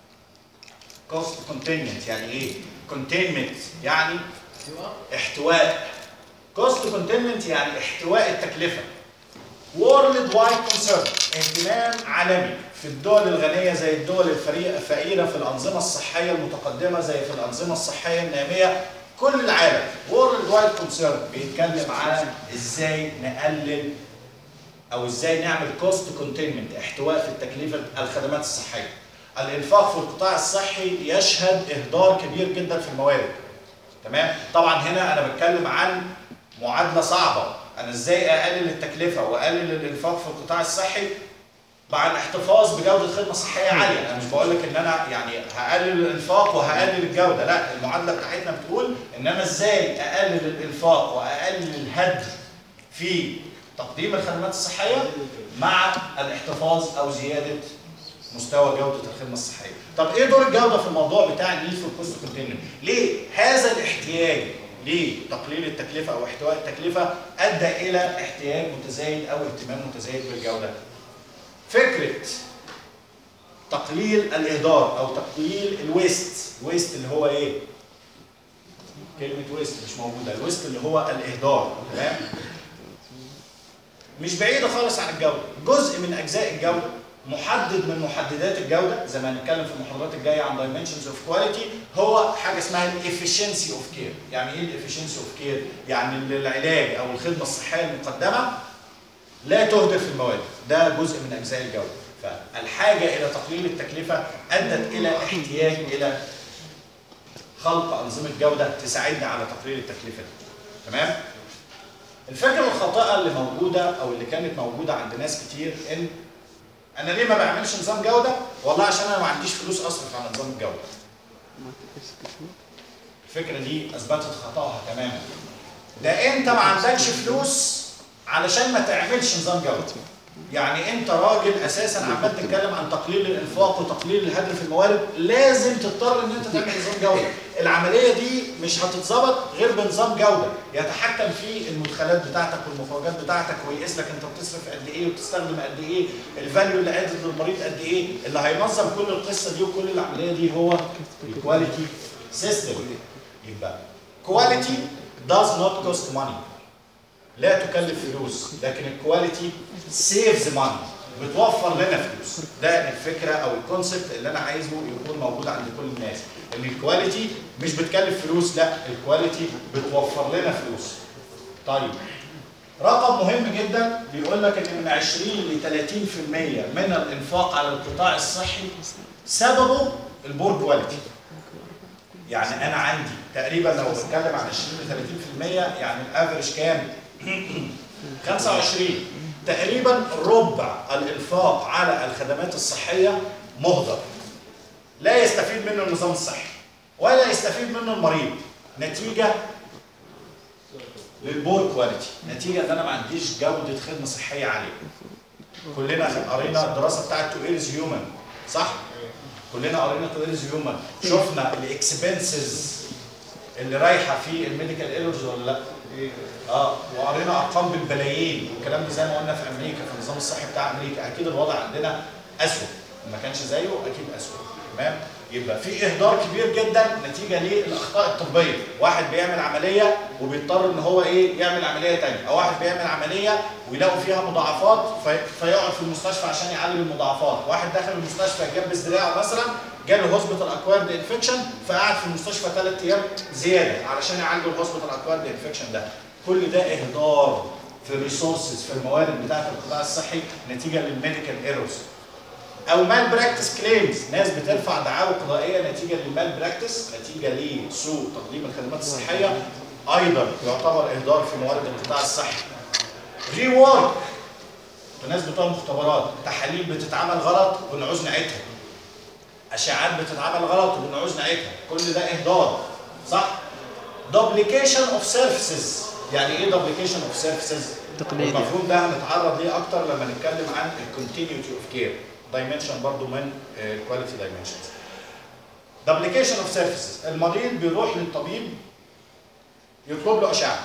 cost containment يعني ايه؟ containment يعني احتواء cost containment يعني احتواء التكلفه وورلد وايد كونسيرن اهتمام عالمي في الدول الغنيه زي الدول الفري- الفقيره في الانظمه الصحيه المتقدمه زي في الانظمه الصحيه الناميه كل العالم وورلد وايد كونسيرن بيتكلم على ازاي نقلل او ازاي نعمل كوست كونتينمنت احتواء في التكلفه الخدمات الصحيه الانفاق في القطاع الصحي يشهد اهدار كبير جدا في الموارد تمام طبعا هنا انا بتكلم عن معادله صعبه انا ازاي اقلل التكلفه واقلل الانفاق في القطاع الصحي مع الاحتفاظ بجوده خدمه صحيه عاليه انا مش بقول لك ان انا يعني هقلل الانفاق وهقلل الجوده لا المعادله بتاعتنا بتقول ان انا ازاي اقلل الانفاق واقلل الهدر في تقديم الخدمات الصحيه مع الاحتفاظ او زياده مستوى جوده الخدمه الصحيه. طب ايه دور الجوده في الموضوع بتاع النيد في الكوست كونتينر؟ ليه هذا الاحتياج لتقليل التكلفه او احتواء التكلفه ادى الى احتياج متزايد او اهتمام متزايد بالجوده؟ فكره تقليل الاهدار او تقليل الويست، الويست اللي هو ايه؟ كلمه ويست مش موجوده، الويست اللي هو الاهدار تمام؟ مش بعيده خالص عن الجوده، جزء من اجزاء الجوده محدد من محددات الجوده زي ما هنتكلم في المحاضرات الجايه عن dimensions اوف كواليتي هو حاجه اسمها الافشنسي اوف كير، يعني ايه الافشنسي اوف كير؟ يعني ال- العلاج او الخدمه الصحيه المقدمه لا تهدر في المواد، ده جزء من اجزاء الجوده، فالحاجه الى تقليل التكلفه ادت الى احتياج الى خلق انظمه جوده تساعدنا على تقليل التكلفه دي. تمام؟ الفكره الخاطئه اللي موجوده او اللي كانت موجوده عند ناس كتير ان انا ليه ما بعملش نظام جوده؟ والله عشان انا ما عنديش فلوس اصرف على نظام الجوده. ما تكس كتير الفكره دي اثبتت خطاها تماما. ده انت ما عندكش فلوس علشان ما تعملش نظام جوده. يعني انت راجل اساسا عمال تتكلم عن تقليل الانفاق وتقليل الهدر في الموارد لازم تضطر ان انت تعمل نظام جوده العمليه دي مش هتتظبط غير بنظام جوده يتحكم في المدخلات بتاعتك والمخرجات بتاعتك ويقيس لك انت بتصرف قد ايه وبتستخدم قد ايه الفاليو اللي عدد للمريض قد ايه اللي هينظم كل القصه دي وكل العمليه دي هو الكواليتي سيستم يبقى كواليتي does not cost money لا تكلف فلوس لكن الكواليتي سيفز ماني بتوفر لنا فلوس ده الفكره او الكونسبت اللي انا عايزه يكون موجود عند كل الناس ان الكواليتي مش بتكلف فلوس لا الكواليتي بتوفر لنا فلوس طيب رقم مهم جدا بيقول لك ان من 20 ل 30% من الانفاق على القطاع الصحي سببه البور كواليتي يعني انا عندي تقريبا لو بتكلم عن 20 ل 30% يعني الافرج كام 25 تقريبا ربع الانفاق على الخدمات الصحيه مهدر لا يستفيد منه النظام الصحي ولا يستفيد منه المريض نتيجه للبور كواليتي نتيجه ان انا ما عنديش جوده خدمه صحيه عاليه كلنا قرينا الدراسه بتاعت تو ايرز هيومن صح كلنا قرينا تو ايرز هيومن شفنا الاكسبنسز اللي رايحه في الميديكال ايرورز ولا لا اه وقرينا ارقام بالبلايين والكلام ده زي ما قلنا في امريكا في النظام الصحي بتاع امريكا اكيد الوضع عندنا اسوء ما كانش زيه اكيد اسوء تمام يبقى في اهدار كبير جدا نتيجه للاخطاء الطبيه واحد بيعمل عمليه وبيضطر ان هو ايه يعمل عمليه ثانيه او واحد بيعمل عمليه ويلاقوا فيها مضاعفات في فيقعد في المستشفى عشان يعالج المضاعفات واحد داخل المستشفى جبس دراعه مثلا جاله هوسبيتال اكوارد انفكشن فقعد في المستشفى ثلاث ايام زياده علشان يعالجوا الهوسبيتال اكوارد انفكشن ده كل ده اهدار في الريسورسز في الموارد بتاعه القطاع الصحي نتيجه للميديكال ايرورز او مال براكتس كليمز ناس بترفع دعاوى قضائيه نتيجه للمال براكتس نتيجه لسوء تقديم الخدمات الصحيه ايضا يعتبر اهدار في موارد القطاع الصحي ريورك ناس بتوع مختبرات تحاليل بتتعمل غلط ونعوز نعيدها اشعاعات بتتعمل غلط وبنعوز نعيدها كل ده اهدار صح دوبليكيشن اوف سيرفيسز يعني ايه دوبليكيشن اوف سيرفيسز تقليدي المفروض ده هنتعرض ليه اكتر لما نتكلم عن الكونتينيوتي اوف كير دايمنشن برضو من الكواليتي دايمنشنز دوبليكيشن اوف سيرفيسز المريض بيروح للطبيب يطلب له اشعه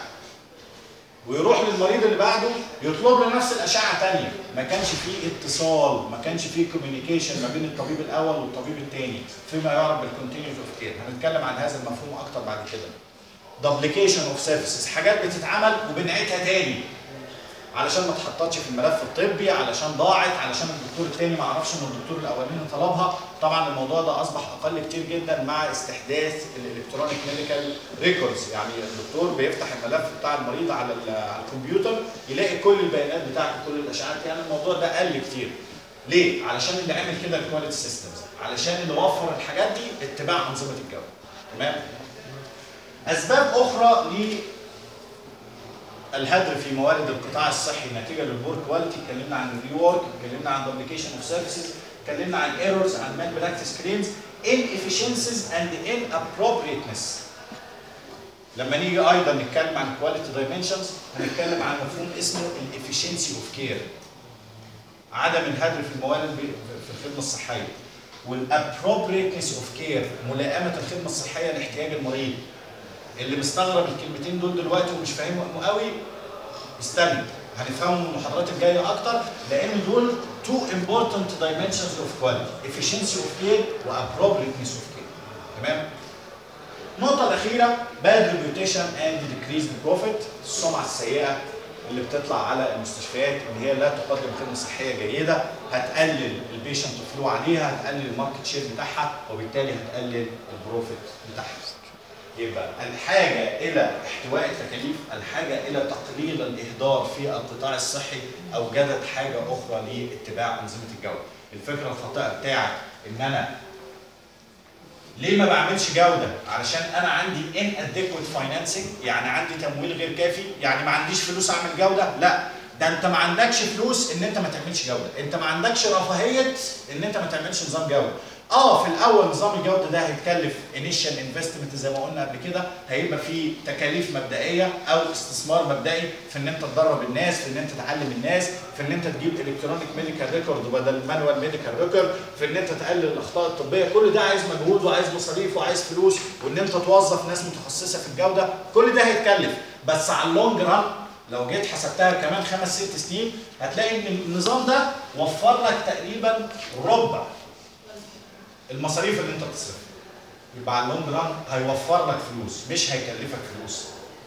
ويروح للمريض اللي بعده يطلب له نفس الاشعه ثانيه ما كانش فيه اتصال ما كانش فيه كوميونيكيشن ما بين الطبيب الاول والطبيب الثاني فيما يعرف بالكونتينيوتي اوف كير هنتكلم عن هذا المفهوم اكتر بعد كده دوبليكيشن اوف سيرفيسز حاجات بتتعمل وبنعيدها تاني علشان ما اتحطتش في الملف الطبي علشان ضاعت علشان الدكتور التاني ما عرفش ان الدكتور الاولاني طلبها طبعا الموضوع ده اصبح اقل كتير جدا مع استحداث الالكترونيك ميديكال ريكوردز يعني الدكتور بيفتح الملف بتاع المريض على ال- على الكمبيوتر يلاقي كل البيانات بتاعته كل الاشعاعات يعني الموضوع ده قل كتير ليه؟ علشان اللي عمل كده الكواليتي سيستمز علشان اللي وفر الحاجات دي اتباع انظمه الجوده تمام؟ اسباب اخرى الهدر في موارد القطاع الصحي نتيجه للبور كواليتي اتكلمنا عن الريورك اتكلمنا عن دوبليكيشن اوف سيرفيسز اتكلمنا عن ايرورز عن مان براكتس كليمز inefficiencies and inappropriateness لما نيجي ايضا نتكلم عن كواليتي دايمنشنز هنتكلم عن مفهوم اسمه الافشنسي اوف كير عدم الهدر في الموارد ب- في الخدمه الصحيه والابروبريتنس اوف كير ملائمه الخدمه الصحيه لاحتياج المريض اللي مستغرب الكلمتين دول دلوقتي ومش فاهمهم قوي استنى هنفهمهم من المحاضرات الجايه اكتر لان دول تو important dimensions of quality efficiency of care و appropriateness of care تمام النقطة الأخيرة bad reputation and decreased profit السمعة السيئة اللي بتطلع على المستشفيات ان هي لا تقدم خدمة صحية جيدة هتقلل البيشنت فلو عليها هتقلل الماركت شير بتاعها وبالتالي هتقلل البروفيت بتاعها يبقى الحاجة إلى احتواء التكاليف الحاجة إلى تقليل الإهدار في القطاع الصحي أوجدت حاجة أخرى لاتباع أنظمة الجودة الفكرة الخاطئة بتاعت إن أنا ليه ما بعملش جودة؟ علشان أنا عندي inadequate financing يعني عندي تمويل غير كافي يعني ما عنديش فلوس أعمل جودة لا ده انت ما عندكش فلوس ان انت ما تعملش جوده انت ما عندكش رفاهيه ان انت ما تعملش نظام جوده اه في الاول نظام الجوده ده هيتكلف انيشال انفستمنت زي ما قلنا قبل كده هيبقى فيه تكاليف مبدئيه او استثمار مبدئي في ان انت تدرب الناس في ان انت تعلم الناس في ان انت تجيب الكترونيك ميديكال ريكورد بدل المانوال ميديكال ريكورد في ان انت تقلل الاخطاء الطبيه كل ده عايز مجهود وعايز مصاريف وعايز فلوس وان انت توظف ناس متخصصه في الجوده كل ده هيتكلف بس على اللونج ران لو جيت حسبتها كمان خمس ست سنين هتلاقي ان النظام ده وفر لك تقريبا ربع المصاريف اللي انت بتصرفها يبقى على اللونج ران هيوفر لك فلوس مش هيكلفك فلوس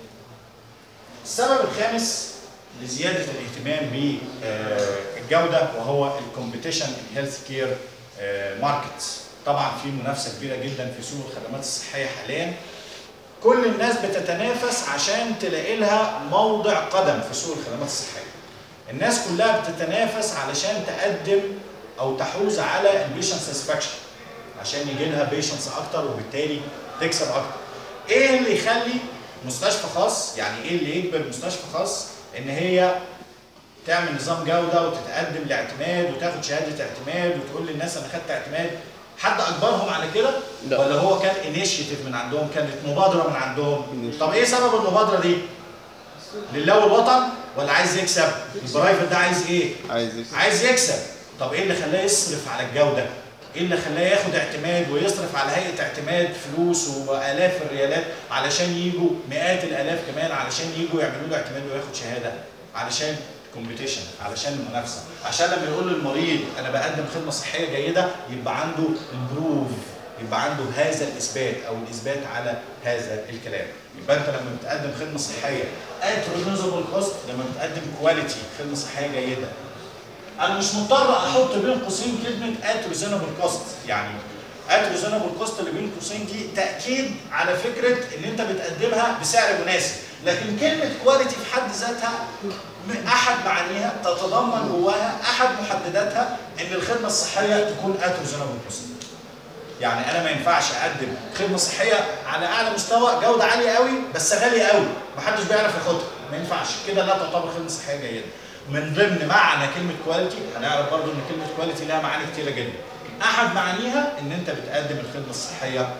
السبب الخامس لزياده الاهتمام بالجوده وهو الكومبيتيشن ان هيلث كير ماركتس طبعا في منافسه كبيره جدا في سوق الخدمات الصحيه حاليا كل الناس بتتنافس عشان تلاقي لها موضع قدم في سوق الخدمات الصحيه الناس كلها بتتنافس علشان تقدم او تحوز على البيشنت ساتسفاكشن عشان يجي لها بيشنتس اكتر وبالتالي تكسب اكتر ايه اللي يخلي مستشفى خاص يعني ايه اللي يجبر مستشفى خاص ان هي تعمل نظام جوده وتتقدم لاعتماد وتاخد شهاده اعتماد وتقول للناس انا خدت اعتماد حد اجبرهم على كده لا. ولا هو كان انيشيتيف من عندهم كانت مبادره من عندهم طب ايه سبب المبادره دي لله والوطن ولا عايز يكسب البرايفت ده عايز ايه عايز يكسب عايز يكسب طب ايه اللي خلاه يصرف على الجوده ايه اللي خلاه ياخد اعتماد ويصرف على هيئه اعتماد فلوس والاف الريالات علشان يجوا مئات الالاف كمان علشان يجوا يعملوا له اعتماد وياخد شهاده علشان كومبيتيشن علشان المنافسه عشان لما يقول للمريض انا بقدم خدمه صحيه جيده يبقى عنده البروف يبقى عنده هذا الاثبات او الاثبات على هذا الكلام يبقى انت لما بتقدم خدمه صحيه ات ريزونبل كوست لما بتقدم كواليتي خدمه صحيه جيده انا مش مضطر احط بين قوسين كلمه ات ريزونبل كوست يعني ات ريزونبل كوست اللي بين قوسين دي تاكيد على فكره ان انت بتقدمها بسعر مناسب لكن كلمه كواليتي في حد ذاتها م- احد معانيها تتضمن جواها احد محدداتها ان الخدمه الصحيه تكون ات ريزونبل كوست يعني انا ما ينفعش اقدم خدمه صحيه على اعلى مستوى جوده عاليه قوي بس غاليه قوي محدش بيعرف ياخدها ما ينفعش كده لا تعتبر خدمه صحيه جيده من ضمن معنى كلمه كواليتي هنعرف برضو ان كلمه كواليتي لها معاني كتيره جدا احد معانيها ان انت بتقدم الخدمه الصحيه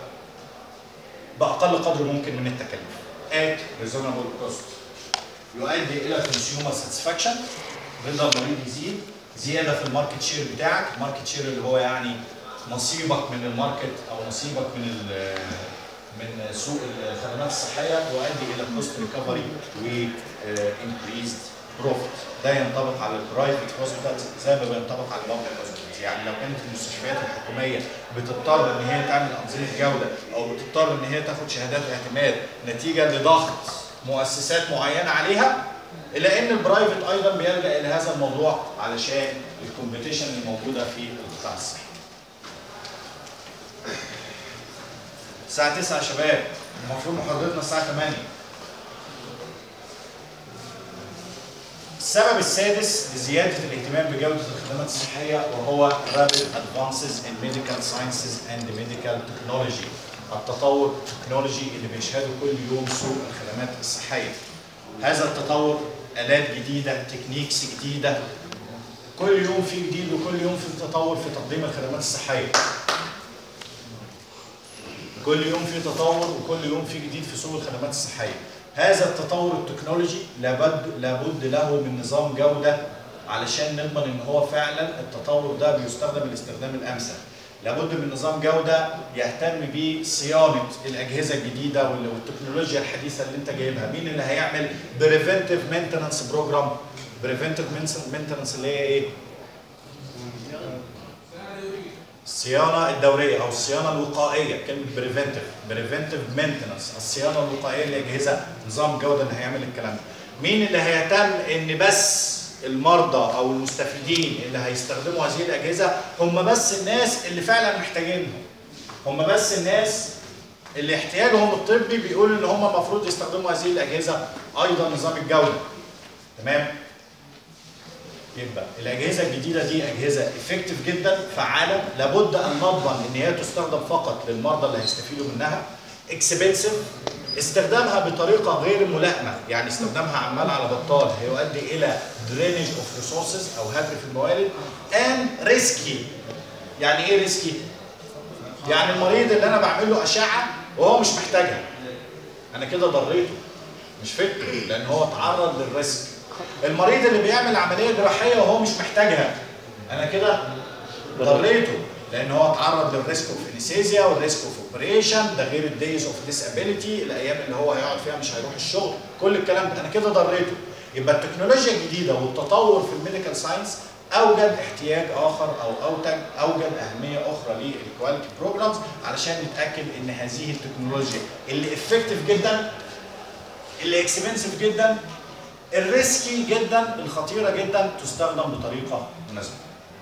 باقل قدر ممكن من التكاليف at reasonable cost يؤدي الى consumer satisfaction رضا المريض يزيد زياده في الماركت شير بتاعك الماركت شير اللي هو يعني نصيبك من الماركت او نصيبك من ال- من سوق الخدمات الصحيه يؤدي الى كوست ريكفري و انكريزد بروفيت ده ينطبق على البرايفت هوسبيتالز زي ما بينطبق على البابليك هوسبيتالز يعني لو كانت المستشفيات الحكوميه بتضطر ان هي تعمل انظمه جوده او بتضطر ان هي تاخد شهادات اعتماد نتيجه لضغط مؤسسات معينه عليها الا ان البرايفت ايضا بيلجا الى هذا الموضوع علشان الكومبيتيشن الموجوده في القطاع الصحي. الساعه 9 يا شباب المفروض محاضرتنا الساعه 8 السبب السادس لزيادة الاهتمام بجودة الخدمات الصحية وهو rapid advances in medical sciences and medical technology التطور التكنولوجي اللي بيشهده كل يوم سوق الخدمات الصحية هذا التطور آلات جديدة تكنيكس جديدة كل يوم في جديد وكل يوم في تطور في تقديم الخدمات الصحية كل يوم في تطور وكل يوم في جديد في سوق الخدمات الصحيه. هذا التطور التكنولوجي لابد لابد له من نظام جوده علشان نضمن ان هو فعلا التطور ده بيستخدم الاستخدام الامثل. لابد من نظام جوده يهتم بصيانه الاجهزه الجديده وال- والتكنولوجيا الحديثه اللي انت جايبها، مين اللي هيعمل بريفنتيف مينتنانس بروجرام؟ بريفنتيف مينتنانس اللي هي ايه؟ الصيانه الدوريه او الصيانه الوقائيه كلمه بريفنتيف بريفنتيف مينتنانس الصيانه الوقائيه للاجهزه نظام جوده اللي هيعمل الكلام ده مين اللي هيهتم ان بس المرضى او المستفيدين اللي هيستخدموا هذه الاجهزه هم بس الناس اللي فعلا محتاجينهم هم بس الناس اللي احتياجهم الطبي بيقول ان هم المفروض يستخدموا هذه الاجهزه ايضا نظام الجوده تمام يبقى الاجهزه الجديده دي اجهزه افكتيف جدا فعاله لابد ان نضمن ان هي تستخدم فقط للمرضى اللي هيستفيدوا منها اكسبنسيف استخدامها بطريقه غير ملائمه يعني استخدامها عمال على بطال هيؤدي الى درينج اوف ريسورسز او هدر في الموارد and ريسكي يعني ايه ريسكي يعني المريض اللي انا بعمل له اشعه وهو مش محتاجها انا كده ضريته مش فكره لان هو اتعرض للريسك المريض اللي بيعمل عمليه جراحيه وهو مش محتاجها انا كده ضريته لان هو اتعرض للريسك اوف انستيزيا والريسك اوف اوبريشن ده غير الدايز اوف ديسابيليتي الايام اللي هو هيقعد فيها مش هيروح الشغل كل الكلام ده انا كده ضريته يبقى التكنولوجيا الجديده والتطور في الميديكال ساينس اوجد احتياج اخر او اوجد اوجد اهميه اخرى للكواليتي بروجرامز علشان نتاكد ان هذه التكنولوجيا اللي افكتيف جدا اللي اكسبنسيف جدا الريسكي جدا الخطيره جدا تستخدم بطريقه مناسبه.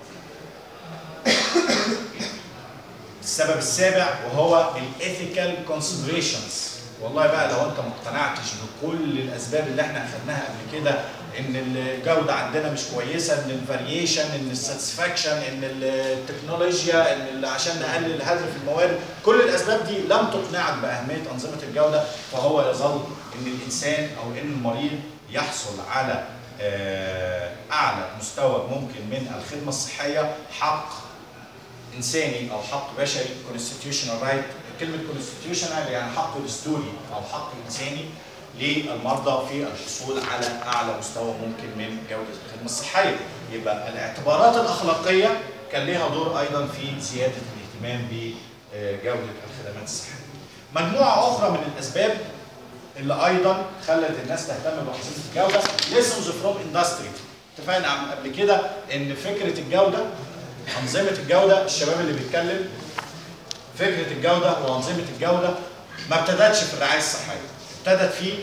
السبب السابع وهو الايثيكال كونسيدريشنز والله بقى لو انت ما اقتنعتش بكل الاسباب اللي احنا اخذناها قبل كده ان الجوده عندنا مش كويسه ان الفاريشن ان الساتسفاكشن ان التكنولوجيا ان ال- عشان نقلل الهدر في الموارد كل الاسباب دي لم تقنعك باهميه انظمه الجوده فهو يظل ان الانسان او ان المريض يحصل على آه، اعلى مستوى ممكن من الخدمه الصحيه حق انساني او حق بشري constitutional رايت كلمه constitutional يعني حق دستوري او حق انساني للمرضى في الحصول على اعلى مستوى ممكن من جوده الخدمه الصحيه يبقى الاعتبارات الاخلاقيه كان ليها دور ايضا في زياده الاهتمام بجوده الخدمات الصحيه مجموعه اخرى من الاسباب اللي ايضا خلت الناس تهتم بحصيله الجوده lessons from industry اتفقنا عم- قبل كده ان فكره الجوده انظمه الجوده الشباب اللي بيتكلم فكره الجوده وانظمه الجوده ما ابتدتش في الرعايه الصحيه ابتدت في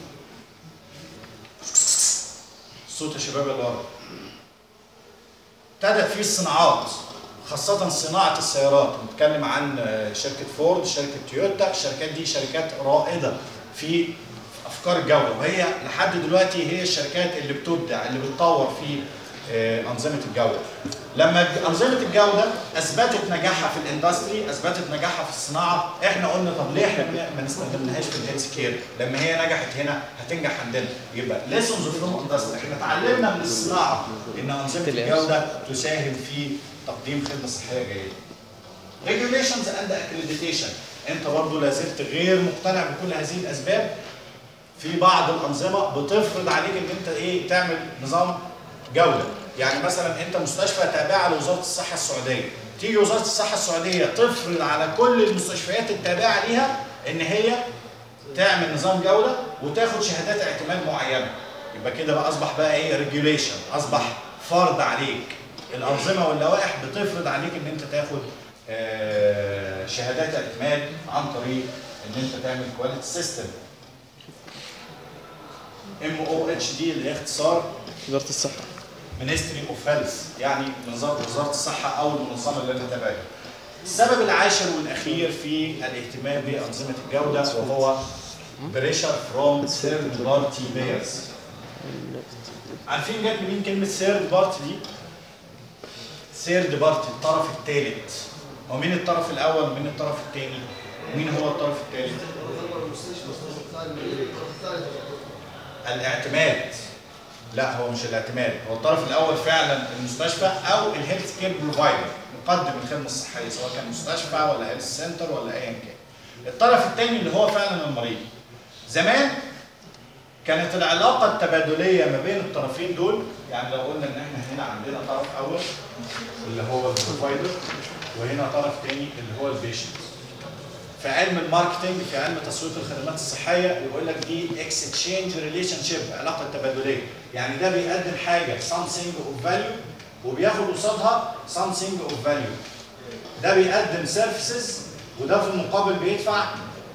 صوت يا شباب اللي ورا ابتدت في الصناعات خاصة صناعة السيارات بنتكلم عن آه، شركة فورد شركة تويوتا الشركات دي شركات رائدة في أفكار الجودة وهي لحد دلوقتي هي الشركات اللي بتبدع اللي بتطور في آه، أنظمة الجودة لما ج- أنظمة الجودة أثبتت نجاحها في الاندستري أثبتت نجاحها في الصناعة إحنا قلنا طب ليه إحنا ما- ما نستخدمناهاش في الهيلث كير لما هي نجحت هنا هتنجح عندنا يبقى ليسونز فروم اندستري إحنا اتعلمنا من الصناعة إن أنظمة الجودة تساهم في تقديم خدمة صحية جيدة regulations and accreditation انت برضو لازلت غير مقتنع بكل هذه الاسباب في بعض الانظمه بتفرض عليك ان انت ايه تعمل نظام جوده يعني مثلا انت مستشفى تابعه لوزاره الصحه السعوديه تيجي وزاره الصحه السعوديه تفرض على كل المستشفيات التابعه ليها ان هي تعمل نظام جوده وتاخد شهادات اعتماد معينه يبقى كده بقى اصبح بقى ايه ريجوليشن اصبح فرض عليك الانظمه واللوائح بتفرض عليك ان انت تاخد آه، شهادات اعتماد عن طريق ان انت تعمل كواليتي سيستم ام او اتش دي اللي هي اختصار وزارة الصحة مينستري اوف هيلث يعني وزاره وزاره الصحه او المنظمه اللي انا تابعها. السبب العاشر والاخير في الاهتمام بانظمه الجوده وهو بريشر فروم ثيرد بارتي بيرز. عارفين جت منين كلمه ثيرد بارتي دي؟ ثيرد بارتي الطرف الثالث. ومين الطرف الاول ومين الطرف الثاني؟ مين هو الطرف الثالث؟ المستشفى الثالث الاعتماد لا هو مش الاعتماد هو الطرف الاول فعلا المستشفى او الهيلث كير بروفايدر مقدم الخدمه الصحيه سواء كان مستشفى ولا هيلث سنتر ولا ايا كان الطرف الثاني اللي هو فعلا المريض زمان كانت العلاقه التبادليه ما بين الطرفين دول يعني لو قلنا ان احنا هنا عندنا طرف اول اللي هو البروفايدر وهنا طرف ثاني اللي هو البيشنت في علم الماركتنج في علم تسويق الخدمات الصحيه يقول لك دي اكستشينج ريليشن شيب علاقه تبادليه يعني ده بيقدم حاجه something اوف فاليو وبياخد قصادها something اوف فاليو ده بيقدم سيرفيسز وده في المقابل بيدفع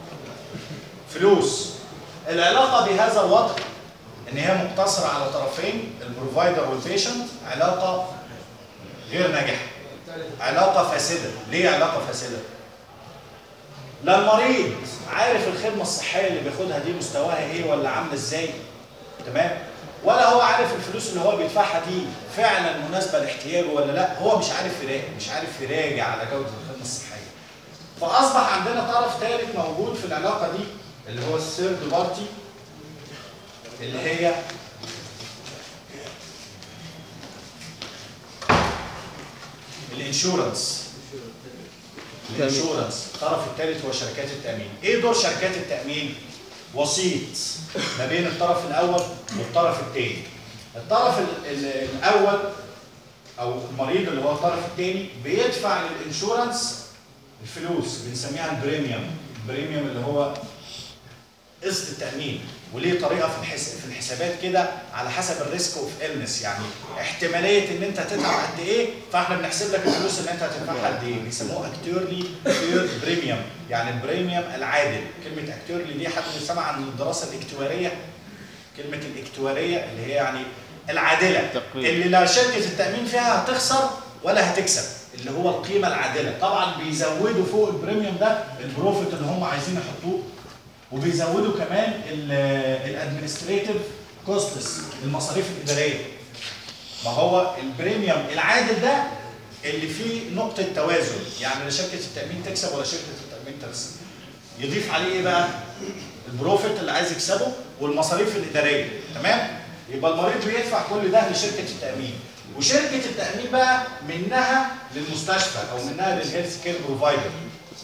فلوس العلاقه بهذا الوضع ان هي مقتصره على طرفين البروفايدر والبيشنت علاقه غير ناجحه علاقه فاسده ليه علاقه فاسده لا المريض عارف الخدمه الصحيه اللي بياخدها دي مستواها ايه ولا عامله ازاي تمام ولا هو عارف الفلوس اللي هو بيدفعها دي فعلا مناسبه لاحتياجه ولا لا هو مش عارف يراجع مش عارف يراجع على جوده الخدمه الصحيه فاصبح عندنا طرف ثالث موجود في العلاقه دي اللي هو الثيرد بارتي اللي هي الانشورنس الانشورنس الطرف الثالث هو شركات التامين ايه دور شركات التامين وسيط ما بين الطرف الاول والطرف الثاني الطرف ال- ال- الاول او المريض اللي هو الطرف الثاني بيدفع للانشورنس الفلوس بنسميها البريميوم البريميوم اللي هو قسط التامين وليه طريقه في الحس... في الحسابات كده على حسب الريسك اوف النس يعني احتماليه ان انت تتعب قد ايه فاحنا بنحسب لك الفلوس اللي انت هتدفعها قد ايه بيسموه اكتورلي فير بريميوم يعني البريميوم العادل كلمه اكتورلي دي حد سمع عن الدراسه الاكتواريه كلمه الاكتواريه اللي هي يعني العادله تقريبا. اللي لا شركه التامين فيها هتخسر ولا هتكسب اللي هو القيمه العادله طبعا بيزودوا فوق البريميوم ده البروفيت اللي هم عايزين يحطوه وبيزودوا كمان الادمنستريتيف كوستس المصاريف الاداريه ما هو البريميوم العادل ده اللي فيه نقطه توازن يعني لا شركه التامين تكسب ولا شركه التامين تخسر يضيف عليه ايه بقى البروفيت اللي عايز يكسبه والمصاريف الاداريه تمام يبقى المريض بيدفع كل ده لشركه التامين وشركه التامين بقى منها للمستشفى او منها للهيلث كير بروفايدر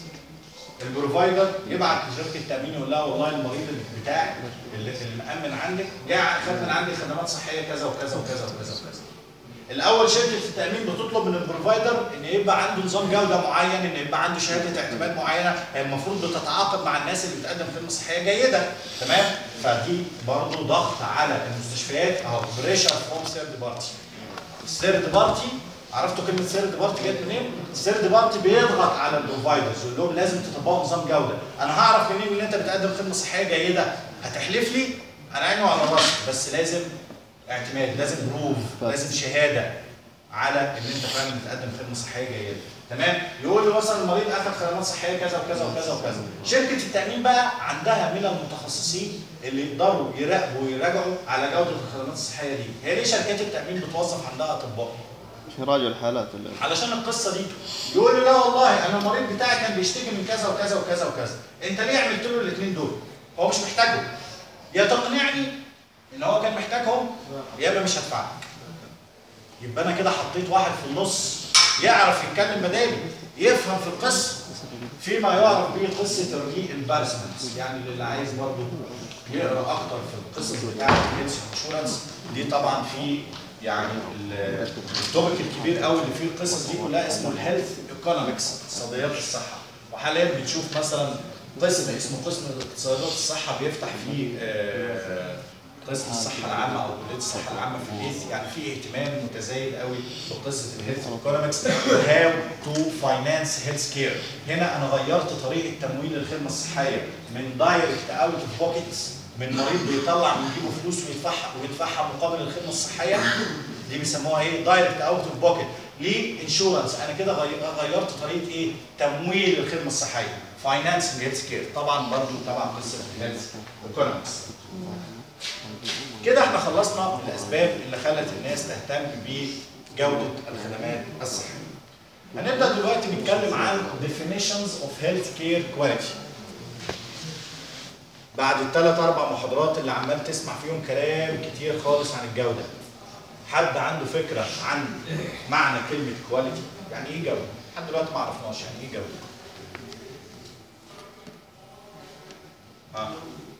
البروفايدر يبعت لشركه التامين يقول لها والله المريض بتاعك اللي اللي مأمن عندك جاء خد من عندي خدمات صحيه كذا وكذا وكذا وكذا وكذا. الاول شركه التامين بتطلب من البروفايدر ان يبقى عنده نظام جوده معين ان يبقى عنده شهاده اعتماد معينه هي المفروض بتتعاقد مع الناس اللي بتقدم خدمه صحيه جيده تمام فدي برضه ضغط على المستشفيات اهو بريشر فروم ثيرد بارتي الثيرد بارتي عرفتوا كلمه ثيرد بارتي جت منين؟ الثيرد بارتي بيضغط على البروفايدرز يقول لهم لازم تطبقوا نظام جوده، انا هعرف منين ان انت بتقدم خدمه صحيه جيده؟ هتحلف لي؟ انا عيني وعلى راسي بس لازم اعتماد، لازم بروف، لازم شهاده على ان انت فعلا بتقدم خدمه صحيه جيده، تمام؟ يقول لي مثلا المريض اخذ خدمات صحيه كذا وكذا وكذا وكذا، شركه التامين بقى عندها من المتخصصين اللي يقدروا يراقبوا ويراجعوا على جوده الخدمات الصحيه دي، هي ليه شركات التامين بتوظف عندها اطباء؟ يراجعوا الحالات اللي علشان القصه دي يقول لي لا والله انا المريض بتاعي كان بيشتكي من كذا وكذا وكذا وكذا انت ليه عملت له الاثنين دول هو مش محتاجهم يا تقنعني ان هو كان محتاجهم يا اما مش هدفعك يبقى انا كده حطيت واحد في النص يعرف يتكلم بدالي يفهم في القصه فيما يعرف به قصه الري امبارسمنت يعني اللي عايز برضه يقرا اكتر في القصص بتاعت الهيلث انشورنس دي طبعا في يعني ال- التوبيك الكبير قوي اللي فيه القصص دي كلها اسمه الهيلث ايكونومكس اقتصاديات الصحه وحاليا بنشوف مثلا قسم اسمه قسم اقتصاديات الصحه بيفتح فيه آه، قسم الصحه العامه او كليه الصحه العامه في الهيلث يعني في اهتمام متزايد قوي بقصه الهيلث ايكونومكس هاو تو فاينانس هيلث كير هنا انا غيرت طريقه تمويل الخدمه الصحيه من دايركت اوت اوف بوكيتس من مريض بيطلع من جيبه فلوس ويدفعها ويدفعها مقابل الخدمه الصحيه دي بيسموها ايه دايركت اوت اوف بوكيت ليه انشورنس انا كده غي- غيرت طريقه ايه تمويل الخدمه الصحيه فاينانسنج هيلث كير طبعا برضو طبعا قصه الهيلث ايكونومكس كده احنا خلصنا الاسباب اللي خلت الناس تهتم بجوده الخدمات الصحيه هنبدا دلوقتي نتكلم عن definitions of healthcare quality بعد الثلاث اربع محاضرات اللي عمال تسمع فيهم كلام كتير خالص عن الجوده حد عنده فكره عن معنى كلمه كواليتي يعني ايه جوده لحد دلوقتي ما عرفناش يعني ايه جوده اه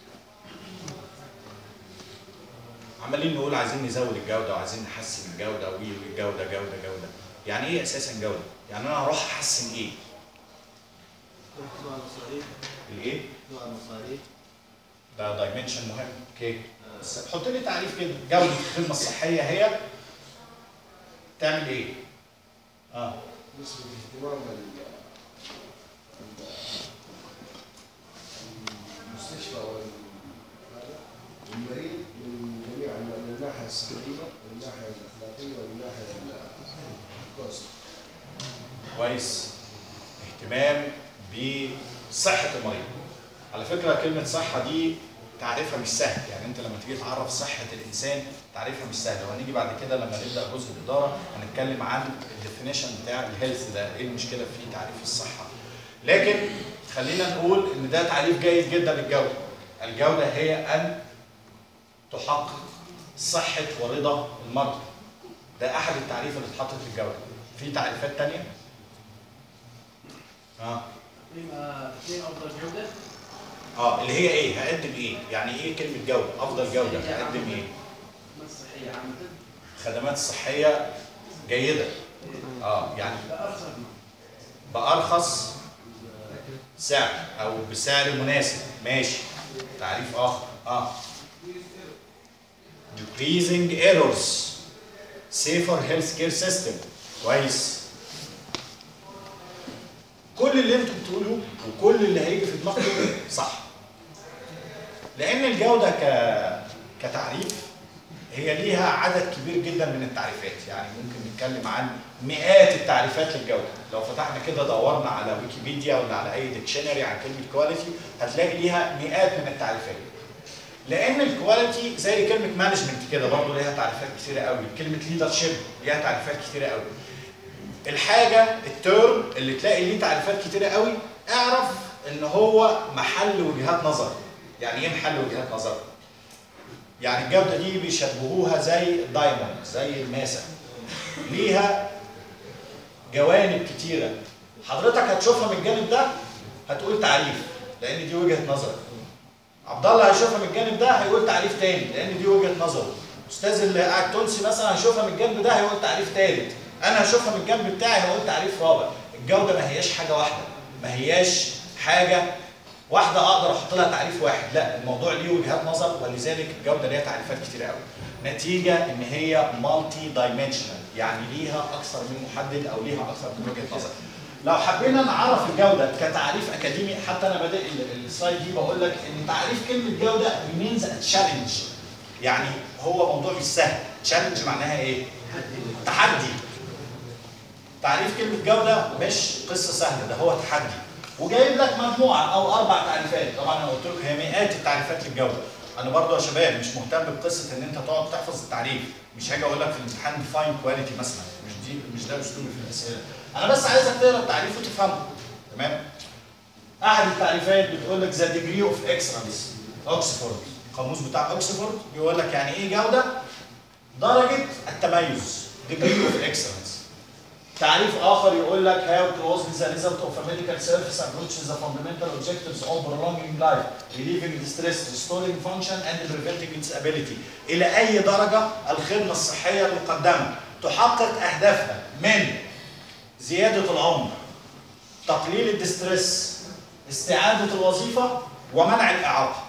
عمالين نقول عايزين نزود الجوده وعايزين نحسن الجوده وي وي جوده جوده جوده يعني ايه اساسا جوده يعني انا هروح احسن ايه نوع المصاريف الايه نوع المصاريف ده دايمنشن مهم اوكي بس حط لي تعريف كده جوده الخدمه الصحيه هي تعمل ايه اه نسبة اهتمام ال- المستشفى وال- هذا المريض من جميع من الناحية الصحية والناحية الأخلاقية والناحية الكوست كويس اهتمام بصحه المريض على فكره كلمه صحه دي تعريفها مش سهل يعني انت لما تيجي تعرف صحه الانسان تعريفها مش سهل وهنيجي بعد كده لما نبدا جزء الاداره هنتكلم عن الديفينيشن بتاع الهيلث ده ايه المشكله في تعريف الصحه لكن خلينا نقول ان ده تعريف جيد جدا للجوده الجوده هي ان تحقق صحه ورضا المرضى ده احد التعريف اللي اتحطت للجوده في تعريفات تانية اه اثنين اثنين افضل جوده اه اللي هي ايه هقدم ايه يعني ايه كلمه جوده افضل جوده هقدم ايه خدمات صحيه عامه خدمات صحيه جيده اه يعني بارخص بارخص سعر او بسعر مناسب ماشي تعريف اخر اه decreasing errors safer healthcare system كويس كل اللي انتم بتقولوه وكل اللي هيجي في دماغكم صح لان الجوده ك كتعريف هي ليها عدد كبير جدا من التعريفات يعني ممكن نتكلم عن مئات التعريفات للجوده لو فتحنا كده دورنا على ويكيبيديا ولا على اي ديكشنري عن كلمه كواليتي هتلاقي ليها مئات من التعريفات لان الكواليتي زي كلمه مانجمنت كده برضه ليها تعريفات كتيره قوي كلمه ليدرشيب ليها تعريفات كتيره قوي الحاجه التيرم اللي تلاقي ليه تعريفات كتيره قوي اعرف ان هو محل وجهات نظر يعني ايه محل وجهات نظر يعني الجوده دي بيشبهوها زي الدايموند زي الماسه ليها جوانب كتيره حضرتك هتشوفها من الجانب ده هتقول تعريف لان دي وجهه نظر عبد الله هيشوفها من الجانب ده هيقول تعريف تاني لان دي وجهه نظره استاذ اللي قاعد تونسي مثلا هيشوفها من الجنب ده هيقول تعريف تالت انا هشوفها من الجنب بتاعي هقول تعريف رابع الجوده ما هياش حاجه واحده ما هياش حاجه واحده اقدر احط لها تعريف واحد لا الموضوع ليه وجهات نظر ولذلك الجوده ليها تعريفات كتير قوي نتيجه ان هي مالتي دايمنشنال يعني ليها اكثر من محدد او ليها اكثر من وجهه نظر لو حبينا نعرف الجوده كتعريف اكاديمي حتى انا بادئ ال- السلايد دي بقول لك ان تعريف كلمه جوده means a challenge يعني هو موضوع مش سهل تشالنج معناها ايه؟ تحدي تعريف كلمة جودة مش قصة سهلة ده هو تحدي وجايب لك مجموعة أو أربع تعريفات طبعا أنا قلت لك هي مئات التعريفات للجودة أنا برضو يا شباب مش مهتم بقصة إن أنت تقعد تحفظ التعريف مش هاجي أقول لك في الامتحان ديفاين كواليتي مثلا مش دي مش ده أسلوبي في الأسئلة أنا بس عايزك تقرا التعريف وتفهمه تمام؟ أحد التعريفات بتقول لك ذا ديجري أوف اكسلنس أوكسفورد القاموس بتاع أوكسفورد بيقول لك يعني إيه جودة؟ درجة التميز degree of excellence تعريف آخر يقول لك how closely the result of a medical service approaches the fundamental objectives of prolonging life, relieving distress, restoring function and preventing disability. إلى أي درجة الخدمة الصحية المقدمة تحقق أهدافها من زيادة العمر، تقليل الدستريس، استعادة الوظيفة ومنع الإعاقة.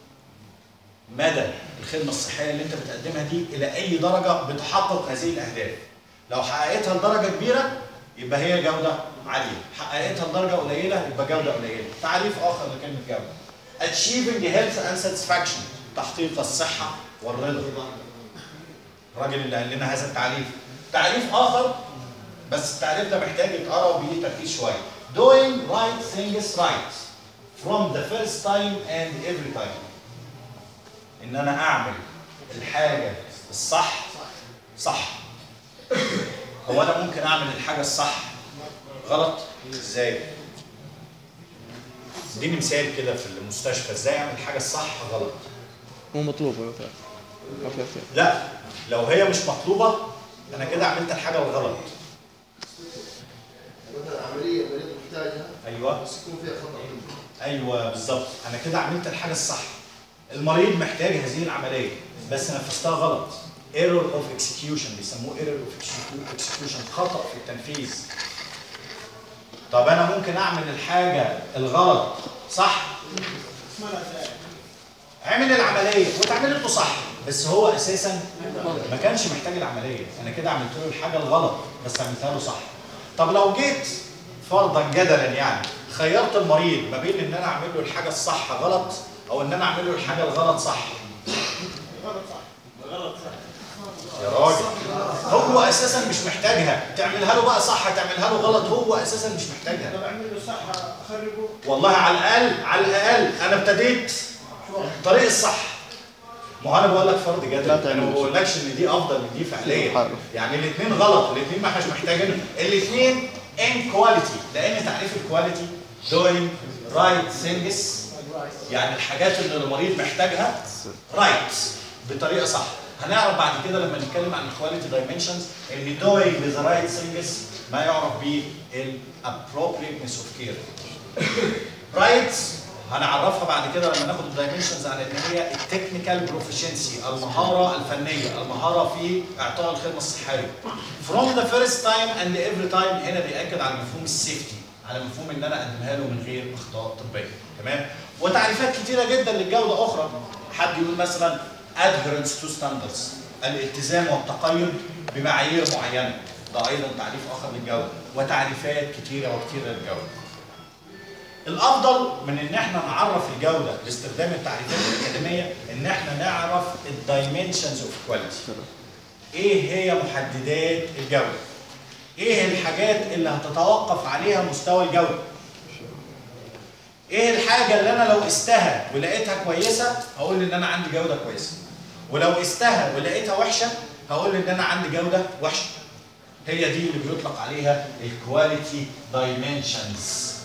مدى الخدمة الصحية اللي أنت بتقدمها دي إلى أي درجة بتحقق هذه الأهداف. لو حققتها لدرجة كبيرة يبقى هي جودة عالية، حققتها لدرجة قليلة يبقى جودة قليلة. تعريف آخر لكلمة جودة. Achieving health and satisfaction تحقيق الصحة والرضا. الراجل اللي قال لنا هذا التعريف. تعريف آخر بس التعريف ده محتاج يتقرا وبيه تركيز شوية. Doing right things right from the first time and every time. ان انا اعمل الحاجه الصح صح هو انا ممكن اعمل الحاجه الصح غلط ازاي اديني مثال كده في المستشفى ازاي اعمل الحاجه الصح غلط مو مطلوبة مثلا ما في اختيار لا لو هي مش مطلوبه انا كده عملت الحاجه الغلط مثلا عمليه مريض محتاجها ايوه بس يكون فيها خطا طبي ايوه بالظبط انا كده عملت الحاجه الصح المريض محتاج هذه العمليه بس نفذتها غلط ايرور اوف اكسكيوشن بيسموه ايرور اوف اكسكيوشن خطا في التنفيذ طب انا ممكن اعمل الحاجه الغلط صح عمل العمليه واتعملت له صح بس هو اساسا ما كانش محتاج العمليه انا كده عملت له الحاجه الغلط بس عملتها له صح طب لو جيت فرضا جدلا يعني خيرت المريض ما بين ان انا اعمل له الحاجه الصح غلط او ان انا اعمل له الحاجه الغلط صح يا راجل هو اساسا مش محتاجها تعملها له بقى صح تعملها له غلط هو اساسا مش محتاجها طب اعمل له صح اخربه والله على الاقل على الاقل انا ابتديت الطريق الصح ما هو انا بقول لك فرض جدل لا انا تعمل ما بقولكش ان دي افضل من دي فعليا حلو. يعني الاثنين غلط الاثنين ما احناش محتاجينهم الاثنين ان كواليتي لان تعريف الكواليتي doing right things يعني الحاجات اللي المريض محتاجها رايت بطريقه صح هنعرف بعد كده لما نتكلم عن الكواليتي دايمنشنز ان doing with the right things ما يعرف به ال appropriateness of care رايتس هنعرفها بعد كده لما ناخد الدايمنشنز على ان هي التكنيكال بروفيشنسي المهاره الفنيه المهاره في اعطاء الخدمه الصحيه from the first time and every time هنا بيأكد على مفهوم السيفتي على مفهوم ان انا اقدمها له من غير اخطاء طبيه تمام وتعريفات كتيره جدا للجوده اخرى حد يقول مثلا adherence to standards الالتزام والتقيد بمعايير معينه ده ايضا تعريف اخر للجوده وتعريفات كتيره وكتيره للجوده الافضل من ان احنا نعرف الجوده باستخدام التعريفات الاكاديميه ان احنا نعرف الدايمنشنز اوف كواليتي ايه هي محددات الجوده ايه الحاجات اللي هتتوقف عليها مستوى الجوده ايه الحاجه اللي انا لو قستها ولقيتها كويسه هقول ان انا عندي جوده كويسه ولو قستها ولقيتها وحشه هقول ان انا عندي جوده وحشه هي دي اللي بيطلق عليها الكواليتي دايمنشنز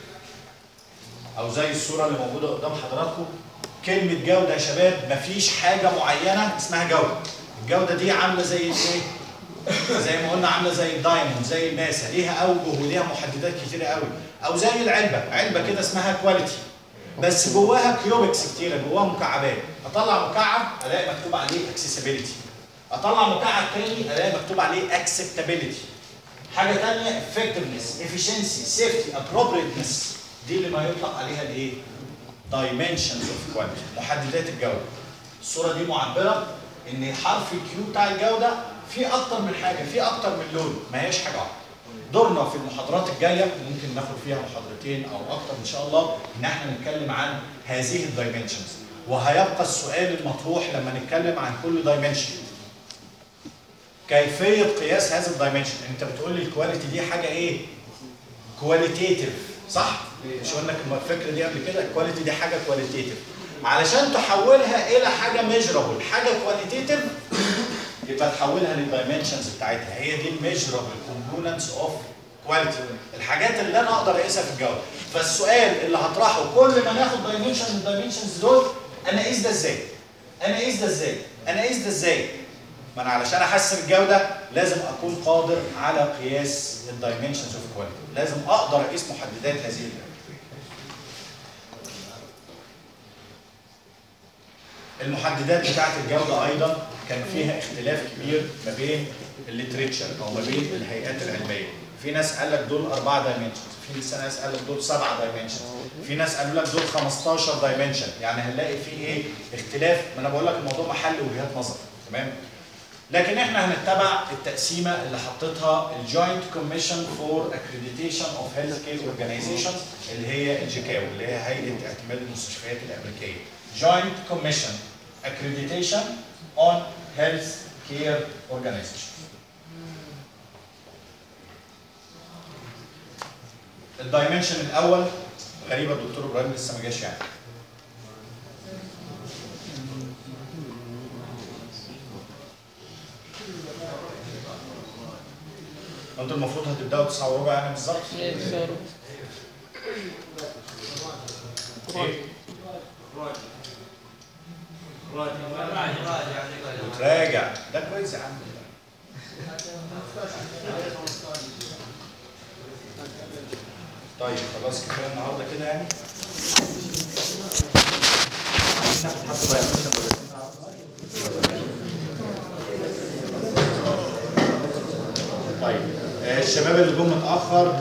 او زي الصوره اللي موجوده قدام حضراتكم كلمه جوده يا شباب مفيش حاجه معينه اسمها جوده الجوده دي عامله زي الايه زي ما قلنا عامله زي الدايموند زي الماسه ليها اوجه وليها محددات كتيره قوي او زي العلبه علبه كده اسمها كواليتي بس جواها كيوبكس كتيره جواها مكعبات اطلع مكعب الاقي مكتوب عليه اكسسبيليتي اطلع مكعب تاني الاقي مكتوب عليه اكسبتابيليتي حاجه تانية effectiveness efficiency safety appropriateness دي اللي ما يطلق عليها الايه dimensions of quality محددات الجوده الصوره دي معبره ان حرف الكيو بتاع الجوده فيه اكتر من حاجه فيه اكتر من لون ما هياش حاجه واحده دورنا في المحاضرات الجايه ممكن ناخد فيها محاضرتين او اكتر ان شاء الله ان احنا نتكلم عن هذه الدايمنشنز وهيبقى السؤال المطروح لما نتكلم عن كل دايمنشن كيفيه قياس هذا الدايمنشن انت بتقول لي الكواليتي دي حاجه ايه كواليتيتيف صح مش قلنا الفكره دي قبل كده الكواليتي دي حاجه كواليتيتيف علشان تحولها الى حاجه ميجرابل حاجه كواليتيتيف يبقى تحولها للدايمنشنز بتاعتها هي دي الميجرابل كومبوننتس اوف كواليتي الحاجات اللي انا اقدر اقيسها في الجوده فالسؤال اللي هطرحه كل ما ناخد دايمنشن من الدايمنشنز دول انا اقيس ده ازاي انا اقيس ده ازاي انا اقيس ده ازاي ما انا علشان احسن الجوده لازم اكون قادر على قياس الدايمنشنز اوف كواليتي لازم اقدر اقيس محددات هذه الجوده المحددات بتاعت الجوده ايضا كان فيها اختلاف كبير ما بين الليتريتشر او ما بين الهيئات العلميه في ناس قال لك دول اربعه دايمنشنز في ناس قال لك دول سبعه دايمنشنز في ناس قالوا لك دول 15 دايمنشن يعني هنلاقي في ايه اختلاف ما انا بقول لك الموضوع محل وجهات نظر تمام لكن احنا هنتبع التقسيمه اللي حطتها الجوينت كوميشن فور اكريديتيشن اوف هيلث كير اورجانيزيشنز اللي هي الجيكاو اللي هي هيئه اعتماد المستشفيات الامريكيه جوينت كوميشن accreditation on health care organization الدايمنشن الاول غريبه الدكتور ابراهيم لسه ما جاش يعني انتوا المفروض هتبداوا 9 وربع يعني بالظبط ايه بيصوروا ايه راجع راجع وتراجع ده كويس يا عم طيب خلاص كفايه النهارده كده يعني ناخد حتى dimension ولا طيب آه، الشباب اللي جم متاخر